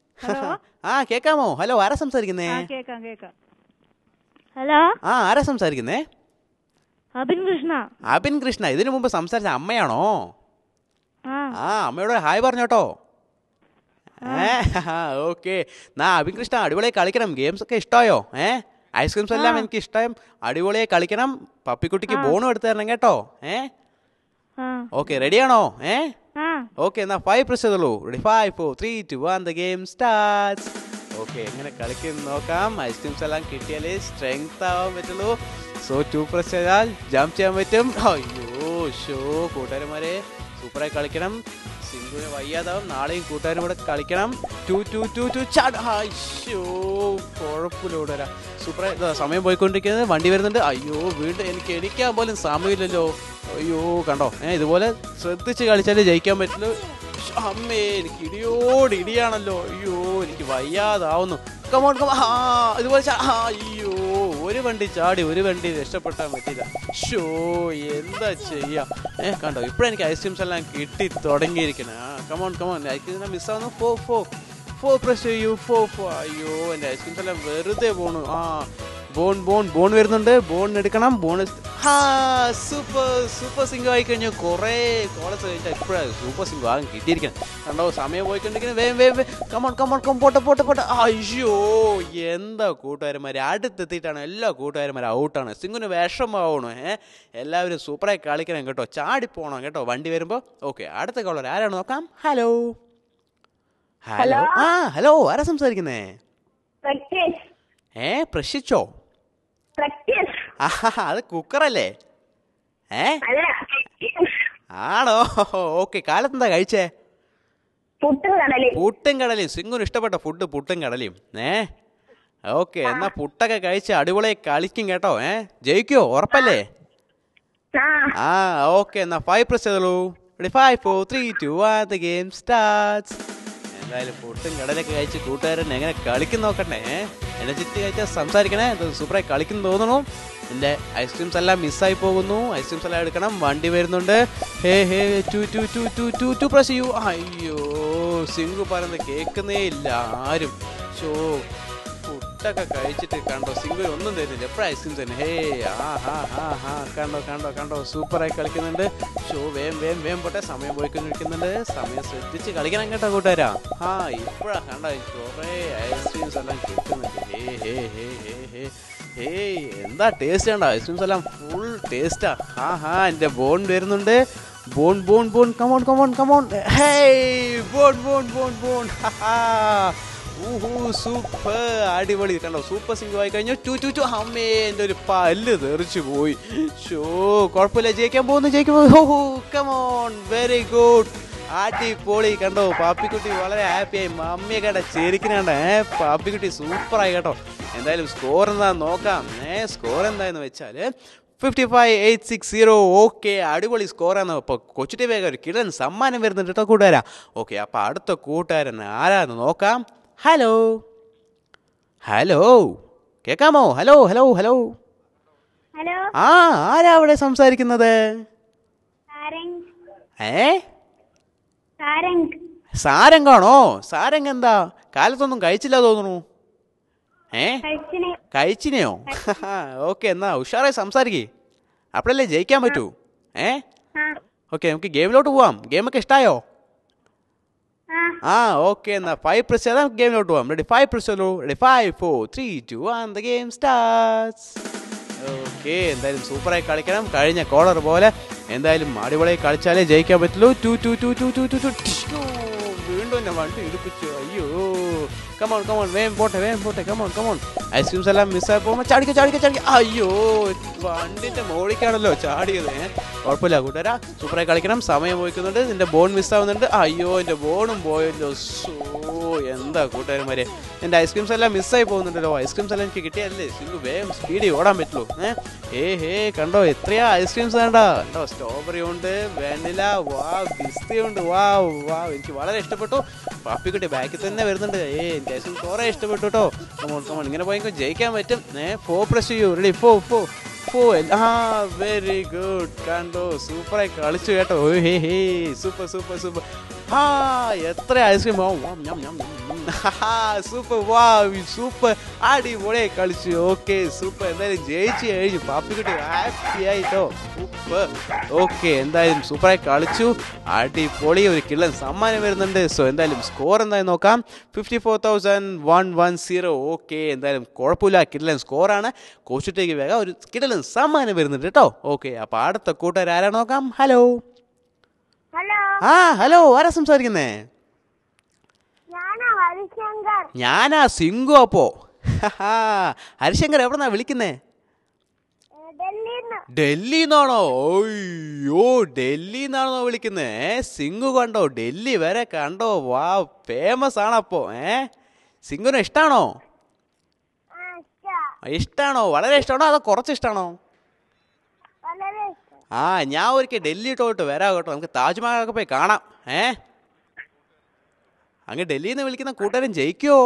ആ കേക്കാമോ ഹലോ ആരാ സംസാരിക്കുന്നേ ആ കേക്കാം കേക്കാം ഹലോ ആ ആരാ സംസാരിക്കുന്നേ അബിൻ കൃഷ്ണ അബിൻ കൃഷ്ണ ഇതിനു മുമ്പ് സംസാരിച്ച അമ്മയാണോ ആ ആ അമ്മയോട് ഹായ് പറഞ്ഞോട്ടോ ഏ ഓക്കെ നാ അബിൻ കൃഷ്ണ അടിപൊളിയായി കളിക്കണം ഗെയിംസ് ഒക്കെ ഇഷ്ടമായോ ഏ ഐസ്ക്രീംസ് എല്ലാം എനിക്ക് ഇഷ്ടം അടിപൊളിയായി കളിക്കണം പപ്പിക്കുട്ടിക്ക് ബോണും എടുത്തു തരണം കേട്ടോ ഏ ആ ഓക്കെ റെഡിയാണോ ഏ ആ ഓക്കെ എന്നാ ഫൈവ് പ്രസ് ചെയ്തോളൂ ready five four three two one the game starts okay എങ്ങനെ കളിക്കും നോക്കാം ഐസ്ക്രീംസ് എല്ലാം കിട്ടിയാലേ സ്ട്രെങ്ത് ആവാൻ പറ്റുള്ളൂ സോ ടു പ്രസ് ചെയ്താൽ ജമ്പ് ചെയ്യാൻ പറ്റും അയ്യോ ഷോ കൂട്ടുകാരന്മാരെ സൂപ്പറായി കളിക്കണം സിംഗുവിന് വയ്യാതാവും നാളെയും കൂട്ടുകാരും കൂടെ കളിക്കണം ടു ടു ടു ടു ചാട് അയ്യോ കുഴപ്പമില്ല സൂപ്പറായി ഇതാ സമയം പോയിക്കൊണ്ടിരിക്കുന്നത് വണ്ടി വരുന്നുണ്ട് അയ്യോ വീണ്ടും എനിക്ക് എണിക്കാൻ പോലും സമയമില്ലല്ലോ അയ്യോ കണ്ടോ ഏ ഇതുപോലെ ശ്രദ്ധിച്ച് കളിച്ചാലേ ജയിക്കാൻ പറ്റുള്ളൂ ശ്ശ്, അമ്മേ എനിക്ക് ഇടിയോട് ഇടിയാണല്ലോ അയ്യോ എനിക്ക് വയ്യാതാവുന്നു കമോൺ കമോ ആ ഇതുപോലെ ചാ- ആ, അയ്യോ ഒരു വണ്ടി ചാടി ഒരു വണ്ടി രക്ഷപ്പെട്ടാൻ പറ്റില്ല ഷോ എന്താ ചെയ്യാ ഏ കണ്ടോ ഇപ്പോഴെനിക്ക് ഐസ്ക്രീംസ് എല്ലാം കിട്ടി തുടങ്ങിയിരിക്കണേ ആ കമോൺ കമോൺ ഐസ്ക്രീം മിസ്സാവുന്നു ഫോ ഫോ ഫോ പ്രസ് ചെയ്യൂ ഫോ ഫോ അയ്യോ എൻ്റെ ഐസ്ക്രീംസ് എല്ലാം വെറുതെ പോണു ആ ബോൺ ബോൺ ബോൺ വരുന്നുണ്ട് ബോൺ എടുക്കണം ബോൺ ഹാ സൂപ്പർ സൂപ്പർ സിംഗം ആയി കഴിഞ്ഞു കുറേ കോളസ് കഴിഞ്ഞാൽ ഇപ്പോഴാണ് സൂപ്പർ സിംഗം ആകും കിട്ടിയിരിക്കണം കണ്ടോ സമയം പോയിക്കൊണ്ടിരിക്കുന്നത് വേം വേം വേം കമോൺ കമോൺ കം പോട്ടെ പോട്ടെ പോട്ടെ അയ്യോ എന്താ കൂട്ടുകാരന്മാർ അടുത്തെത്തിയിട്ടാണ് എല്ലാ കൂട്ടുകാരന്മാരും ഔട്ടാണ് സിംഗിന് വിഷമാവണോ ഏ എല്ലാവരും സൂപ്പറായി കളിക്കണം കേട്ടോ ചാടിപ്പോണം കേട്ടോ വണ്ടി വരുമ്പോൾ ഓക്കെ അടുത്ത കോളർ ആരാണ് നോക്കാം ഹലോ ഹലോ ആ ഹലോ ആരാ സംസാരിക്കുന്നേ പ്രത്യേഷ് ഏ പ്രശിച്ചോ പ്രത്യേഷ് ആഹാ അത് കുക്കറല്ലേ ഏ അല്ല പ്രത്യേഷ്. ആണോ ഓക്കെ കാലത്തെന്താ കഴിച്ചേ പുട്ടും കടലും പുട്ടും കടലയും സിംഗുന് ഇഷ്ടപ്പെട്ട ഫുഡ് പുട്ടും കടലയും ഏ ഓക്കെ എന്നാ പുട്ടൊക്കെ കഴിച്ച് അടിപൊളിയായി കളിക്കും കേട്ടോ ഏ ജയിക്കോ ഉറപ്പല്ലേ ആ ആ ഓക്കെ എന്നാ ഫൈവ് പ്രസ് ചെയ്തോളൂ five four three two one the game starts എന്തായാലും പുട്ടും കടലൊക്കെ കഴിച്ച് കൂട്ടുകാരൻ എങ്ങനെ കളിക്കും നോക്കട്ടെ ഏ എന്നെ ചുറ്റി കഴിച്ചാൽ സംസാരിക്കണേ ഇത് സൂപ്പറായി കളിക്കുന്നു തോന്നുന്നു എൻ്റെ ഐസ്ക്രീംസ് എല്ലാം മിസ്സായി പോകുന്നു ഐസ്ക്രീംസ് എല്ലാം എടുക്കണം വണ്ടി വരുന്നുണ്ട് hey hey two two two two two two press ചെയ്യൂ അയ്യോ സിംഗു പറയുന്നത് കേൾക്കുന്നേ ഇല്ല ആരും ഷോ ഫുഡൊക്കെ കഴിച്ചിട്ട് കണ്ടോ സിംഗിൾ ഒന്നും തരുന്നില്ല എപ്പോഴും ഐസ്ക്രീം തന്നെ ഹേ ആ ഹാ ഹാ ഹാ കണ്ടോ കണ്ടോ കണ്ടോ സൂപ്പറായി കളിക്കുന്നുണ്ട് ഷോ വേം വേം വേം പോട്ടെ സമയം പോയിക്കൊണ്ടിരിക്കുന്നുണ്ട് സമയം ശ്രദ്ധിച്ച് കളിക്കണം കേട്ടോ കൂട്ടുകാരാ ആ ഇപ്പോഴാ കണ്ടോ കുറേ ഐസ്ക്രീംസ് എല്ലാം കിട്ടുന്നുണ്ട് hey hey hey hey hey hey എന്താ ടേസ്റ്റ് കണ്ടോ ഐസ്ക്രീംസ് എല്ലാം ഫുൾ ടേസ്റ്റാ ഹാ ഹാ എൻ്റെ ബോൺ വരുന്നുണ്ട് bone bone bone come on come on come on hey bone bone bone bone ഹാ ഊഹു സൂപ്പർ അടിപൊളി കണ്ടോ സൂപ്പർ സിംഗ് ആയി കഴിഞ്ഞു ടു ടു ടു അമ്മേ എൻ്റെ ഒരു പല്ല് തെറിച്ചു പോയി ഷോ കുഴപ്പമില്ല ജയിക്കാൻ പോകുന്നു ജയിക്കാൻ പോകുന്നു ഹോ കമോൺ വെരി ഗുഡ് അടിപൊളി കണ്ടോ പാപ്പിക്കുട്ടി വളരെ ഹാപ്പിയായി മമ്മിയെ കണ്ട ചെരിക്കണണ്ട ഏ പാപ്പിക്കുട്ടി സൂപ്പറായി കേട്ടോ എന്തായാലും സ്കോർ എന്താ നോക്കാം ഏ സ്കോർ എന്താന്ന് വെച്ചാൽ fifty five eight six zero okay അടിപൊളി സ്കോറാണ് ഇപ്പോൾ കൊച്ചു ടി വേഗം ഒരു കിടൻ സമ്മാനം വരുന്നുണ്ട് കേട്ടോ കൂട്ടുകാരാ ഓക്കെ അപ്പോൾ അടുത്ത കൂട്ടുകാരൻ ആരാന്ന് നോക്കാം ഹലോ ഹലോ കേൾക്കാമോ ഹലോ ഹലോ ഹലോ ഹലോ ആ ആരാ അവിടെ സംസാരിക്കുന്നത് സാരംഗ് ഏ സാരംഗ് സാരംഗാണോ സാരംഗ് എന്താ കാലത്തൊന്നും കഴിച്ചില്ല തോന്നുന്നു ഏ കഴിച്ചിന് കഴിച്ചിനെയോ ഓക്കെ എന്നാ ഉഷാറായി സംസാരിക്കേ അപ്പോഴല്ലേ ജയിക്കാൻ പറ്റൂ ഏ ആ ഓക്കെ നമുക്ക് ഗെയിമിലോട്ട് പോവാം ഗെയിമൊക്കെ ഇഷ്ടമായോ ആ ആ ഓക്കെ എന്നാ ഫൈവ് പ്രസ് ചെയ്താൽ ഗെയിമിലോട്ട് പോവാം റെഡി ഫൈവ് പ്രസ് ചെയ്തോ ready five four three two one the game starts okay എന്തായാലും സൂപ്പറായി കളിക്കണം കഴിഞ്ഞ കോളർ പോലെ എന്തായാലും അടിപൊളിയായി കളിച്ചാലേ ജയിക്കാൻ പറ്റുള്ളൂ two two two two two two two വീണ്ടും എന്നെ വണ്ടി ഇടിപ്പിച്ചു അയ്യോ കമോൺ കമോൺ വേം പോട്ടെ വേം പോട്ടെ കമോൺ കമോൺ ഐസ്ക്രീംസ് എല്ലാം മിസ്സായി പോകുമ്പോൾ ചാടിക്ക ചാടിക്ക ചാടിക്ക അയ്യോ വണ്ടിന്റെ മോളിക്കാണല്ലോ ചാടിയത് ഏ? കുഴപ്പമില്ല കൂട്ടുകാരാ സൂപ്പറായി കളിക്കണം സമയം പോയിക്കുന്നുണ്ട് നിന്റെ ബോൺ മിസ്സാവുന്നുണ്ട് അയ്യോ എൻ്റെ ബോണും പോയല്ലോ സോ എന്താ കൂട്ടുകാരന്മാരെ എൻ്റെ ഐസ്ക്രീംസ് എല്ലാം മിസ്സായി പോകുന്നുണ്ടല്ലോ ഐസ്ക്രീംസ് എല്ലാം എനിക്ക് കിട്ടിയല്ലേ സിംഗു വേഗം സ്പീഡിൽ ഓടാൻ പറ്റുള്ളൂ ഏഹ് ഏ ഹേ കണ്ടോ എത്രയാ ഐസ്ക്രീംസ് വേണ്ട കണ്ടോ സ്ട്രോബെറി ഉണ്ട് വാനില വാ പിസ്തയുണ്ട് വാ വാ എനിക്ക് വളരെ ഇഷ്ടപ്പെട്ടു പാപ്പിക്കുട്ടി ബാക്കിൽ തന്നെ വരുന്നുണ്ട് ഏ എൻ്റെ ഐസ്ക്രീം കുറേ ഇഷ്ടപ്പെട്ടു കേട്ടോ കമോൺ കമോൺ ഇങ്ങനെ പോയെങ്കിൽ ജയിക്കാൻ പറ്റും ഏ ഫോ പ്രസ് ചെയ്യൂ റെഡി ഫോ ഫോ ഫോ ആ വെരി ഗുഡ് കണ്ടോ സൂപ്പറായി കളിച്ചു കേട്ടോ ഓ hey hey super super super ആ എത്ര ഐസ്ക്രീം സൂപ്പർ വാ സൂപ്പർ അടിപൊളിയായി കളിച്ചു ഓക്കെ സൂപ്പർ എന്തായാലും ജയിച്ചു കഴിഞ്ഞു പാപ്പിക്കുട്ടി ഹാപ്പി ആയിട്ടോ സൂപ്പർ ഓക്കെ എന്തായാലും സൂപ്പറായി കളിച്ചു അടിപൊളി ഒരു കിള്ളൻ സമ്മാനം വരുന്നുണ്ട് സോ എന്തായാലും സ്കോർ എന്തായാലും നോക്കാം fifty four thousand one one zero okay എന്തായാലും കുഴപ്പമില്ല കിടലൻ സ്കോറാണ് കോച്ചിട്ടേക്ക് വേഗം ഒരു കിടലൻ സമ്മാനം വരുന്നുണ്ട് കേട്ടോ ഓക്കെ അപ്പോൾ അടുത്ത കൂട്ടുകാർ ആരാ നോക്കാം ഹലോ ഹലോ ആ ഹലോ ആരാ സംസാരിക്കുന്നേ ഞാനാ ഹരിശങ്കർ ഞാനാ സിംഗു അപ്പോ ഹരിശങ്കർ എവിടെന്നാ വിളിക്കുന്നേ ഡൽഹിന്ന് ഡൽഹിന്നാണോ ഓയ്യോ ഡൽഹിന്നാണോ വിളിക്കുന്നേ ഏ സിംഗു കണ്ടോ ഡൽഹി വരെ കണ്ടോ വാ ഫേമസ് ആണപ്പോ ഏ സിംഗുനെ ഇഷ്ടാണോ ആ ഇഷ്ടാ ഇഷ്ടാണോ വളരെ ഇഷ്ടമാണോ അതോ കുറച്ച് ഇഷ്ടമാണോ വളരെ ഇഷ്ടം ആ ഞാൻ ഒരിക്കൽ ഡൽഹി പോയിട്ട് വരാം കേട്ടോ നമുക്ക് താജ്മഹലൊക്കെ പോയി കാണാം ഏ അങ്ങ് ഡൽഹിയിൽ നിന്ന് വിളിക്കുന്ന കൂട്ടുകാരൻ ജയിക്കുമോ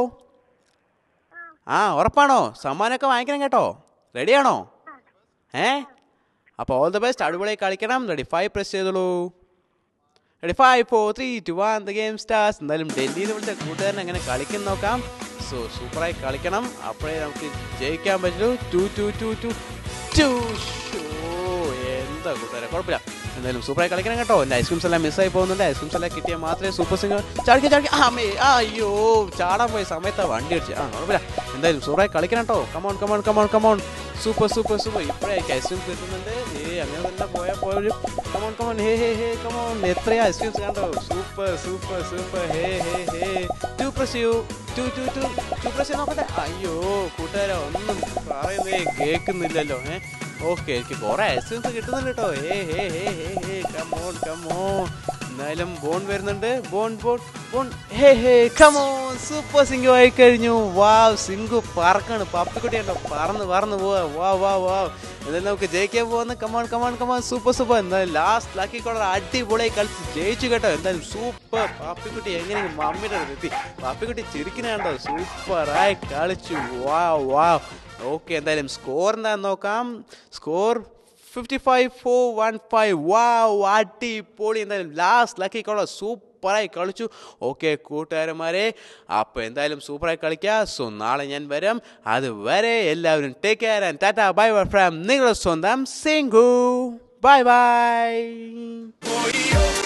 ആ ഉറപ്പാണോ സമ്മാനമൊക്കെ വാങ്ങിക്കണം കേട്ടോ റെഡിയാണോ ഏ അപ്പോൾ ഓൾ ദ ബെസ്റ്റ് അടിപൊളിയായി കളിക്കണം റെഡി ഫൈവ് പ്രസ് ചെയ്തോളൂ ready five four three two one the game starts എന്തായാലും ഡൽഹിയിൽ നിന്ന് വിളിച്ച കൂട്ടുകാരൻ എങ്ങനെ കളിക്കും നോക്കാം സോ സൂപ്പറായി കളിക്കണം അപ്പോഴേ നമുക്ക് ജയിക്കാൻ പറ്റുള്ളൂ two two two two two എന്താ കൂട്ടുകാരെ കുഴപ്പമില്ല എന്തായാലും സൂപ്പറായി കളിക്കണം കേട്ടോ എൻ്റെ ഐസ്ക്രീംസ് എല്ലാം മിസ്സായി പോകുന്നുണ്ട് ഐസ്ക്രീംസ് എല്ലാം കിട്ടിയാൽ മാത്രമേ സൂപ്പർ സിംഗർ ചാടിക്കാൻ ചാടിക്കാൻ ആ അമ്മേ ആ, അയ്യോ ചാടാൻ പോയ സമയത്ത് വണ്ടി അടിച്ച് ആ കുഴപ്പമില്ല എന്തായാലും സൂപ്പറായി കളിക്കണം കേട്ടോ come on come on come on come on super super super ഇപ്പോഴേക്ക് ഐസ്ക്രീം കിട്ടുന്നുണ്ട് ഏ അങ്ങനെ തന്നെ പോയാൽ പോയൊരു come on come on hey hey hey come on എത്രയാ ഐസ്ക്രീംസ് കണ്ടോ super super super hey hey hey two press you two two two two press നോക്കട്ടെ അയ്യോ കൂട്ടുകാരോ ഒന്നും പറയുന്നേ കേൾക്കുന്നില്ലല്ലോ ഏ ഓക്കെ എനിക്ക് കുറെ ഐസ്ക്രീംസ് കിട്ടുന്നുണ്ട് കേട്ടോ hey hey hey hey hey come on come on എന്തായാലും ബോൺ വരുന്നുണ്ട് bone bone bone hey hey come on super Singu ആയി കഴിഞ്ഞു വാവ് സിംഗു പറക്കാണ് പപ്പിക്കുട്ടി ഉണ്ടോ പറന്ന് പറന്ന് പോവാ വാ വാ വാ എന്തായാലും നമുക്ക് ജയിക്കാൻ പോകുന്ന come on come on come on super super എന്തായാലും ലാസ്റ്റ് ലക്കി കോളർ അടിപൊളിയായി കളിച്ച് ജയിച്ചു കേട്ടോ എന്തായാലും സൂപ്പർ പാപ്പിക്കുട്ടി എങ്ങനെ മമ്മിയുടെ എത്തി പാപ്പിക്കുട്ടി ചിരിക്കണുണ്ടോ സൂപ്പറായി കളിച്ചു വാ വാ ഓക്കെ എന്തായാലും സ്കോർ എന്താന്ന് നോക്കാം score fifty five four one five വാ അടിപൊളി എന്തായാലും ലാസ്റ്റ് ലക്കി കോളർ സൂപ്പറായി കളിച്ചു ഓക്കെ കൂട്ടുകാരന്മാരെ അപ്പോൾ എന്തായാലും സൂപ്പറായി കളിക്കുക സോ നാളെ ഞാൻ വരാം അതുവരെ എല്ലാവരും take care and tata bye bye from നിങ്ങളുടെ സ്വന്തം സിംഗു ബൈ ബൈ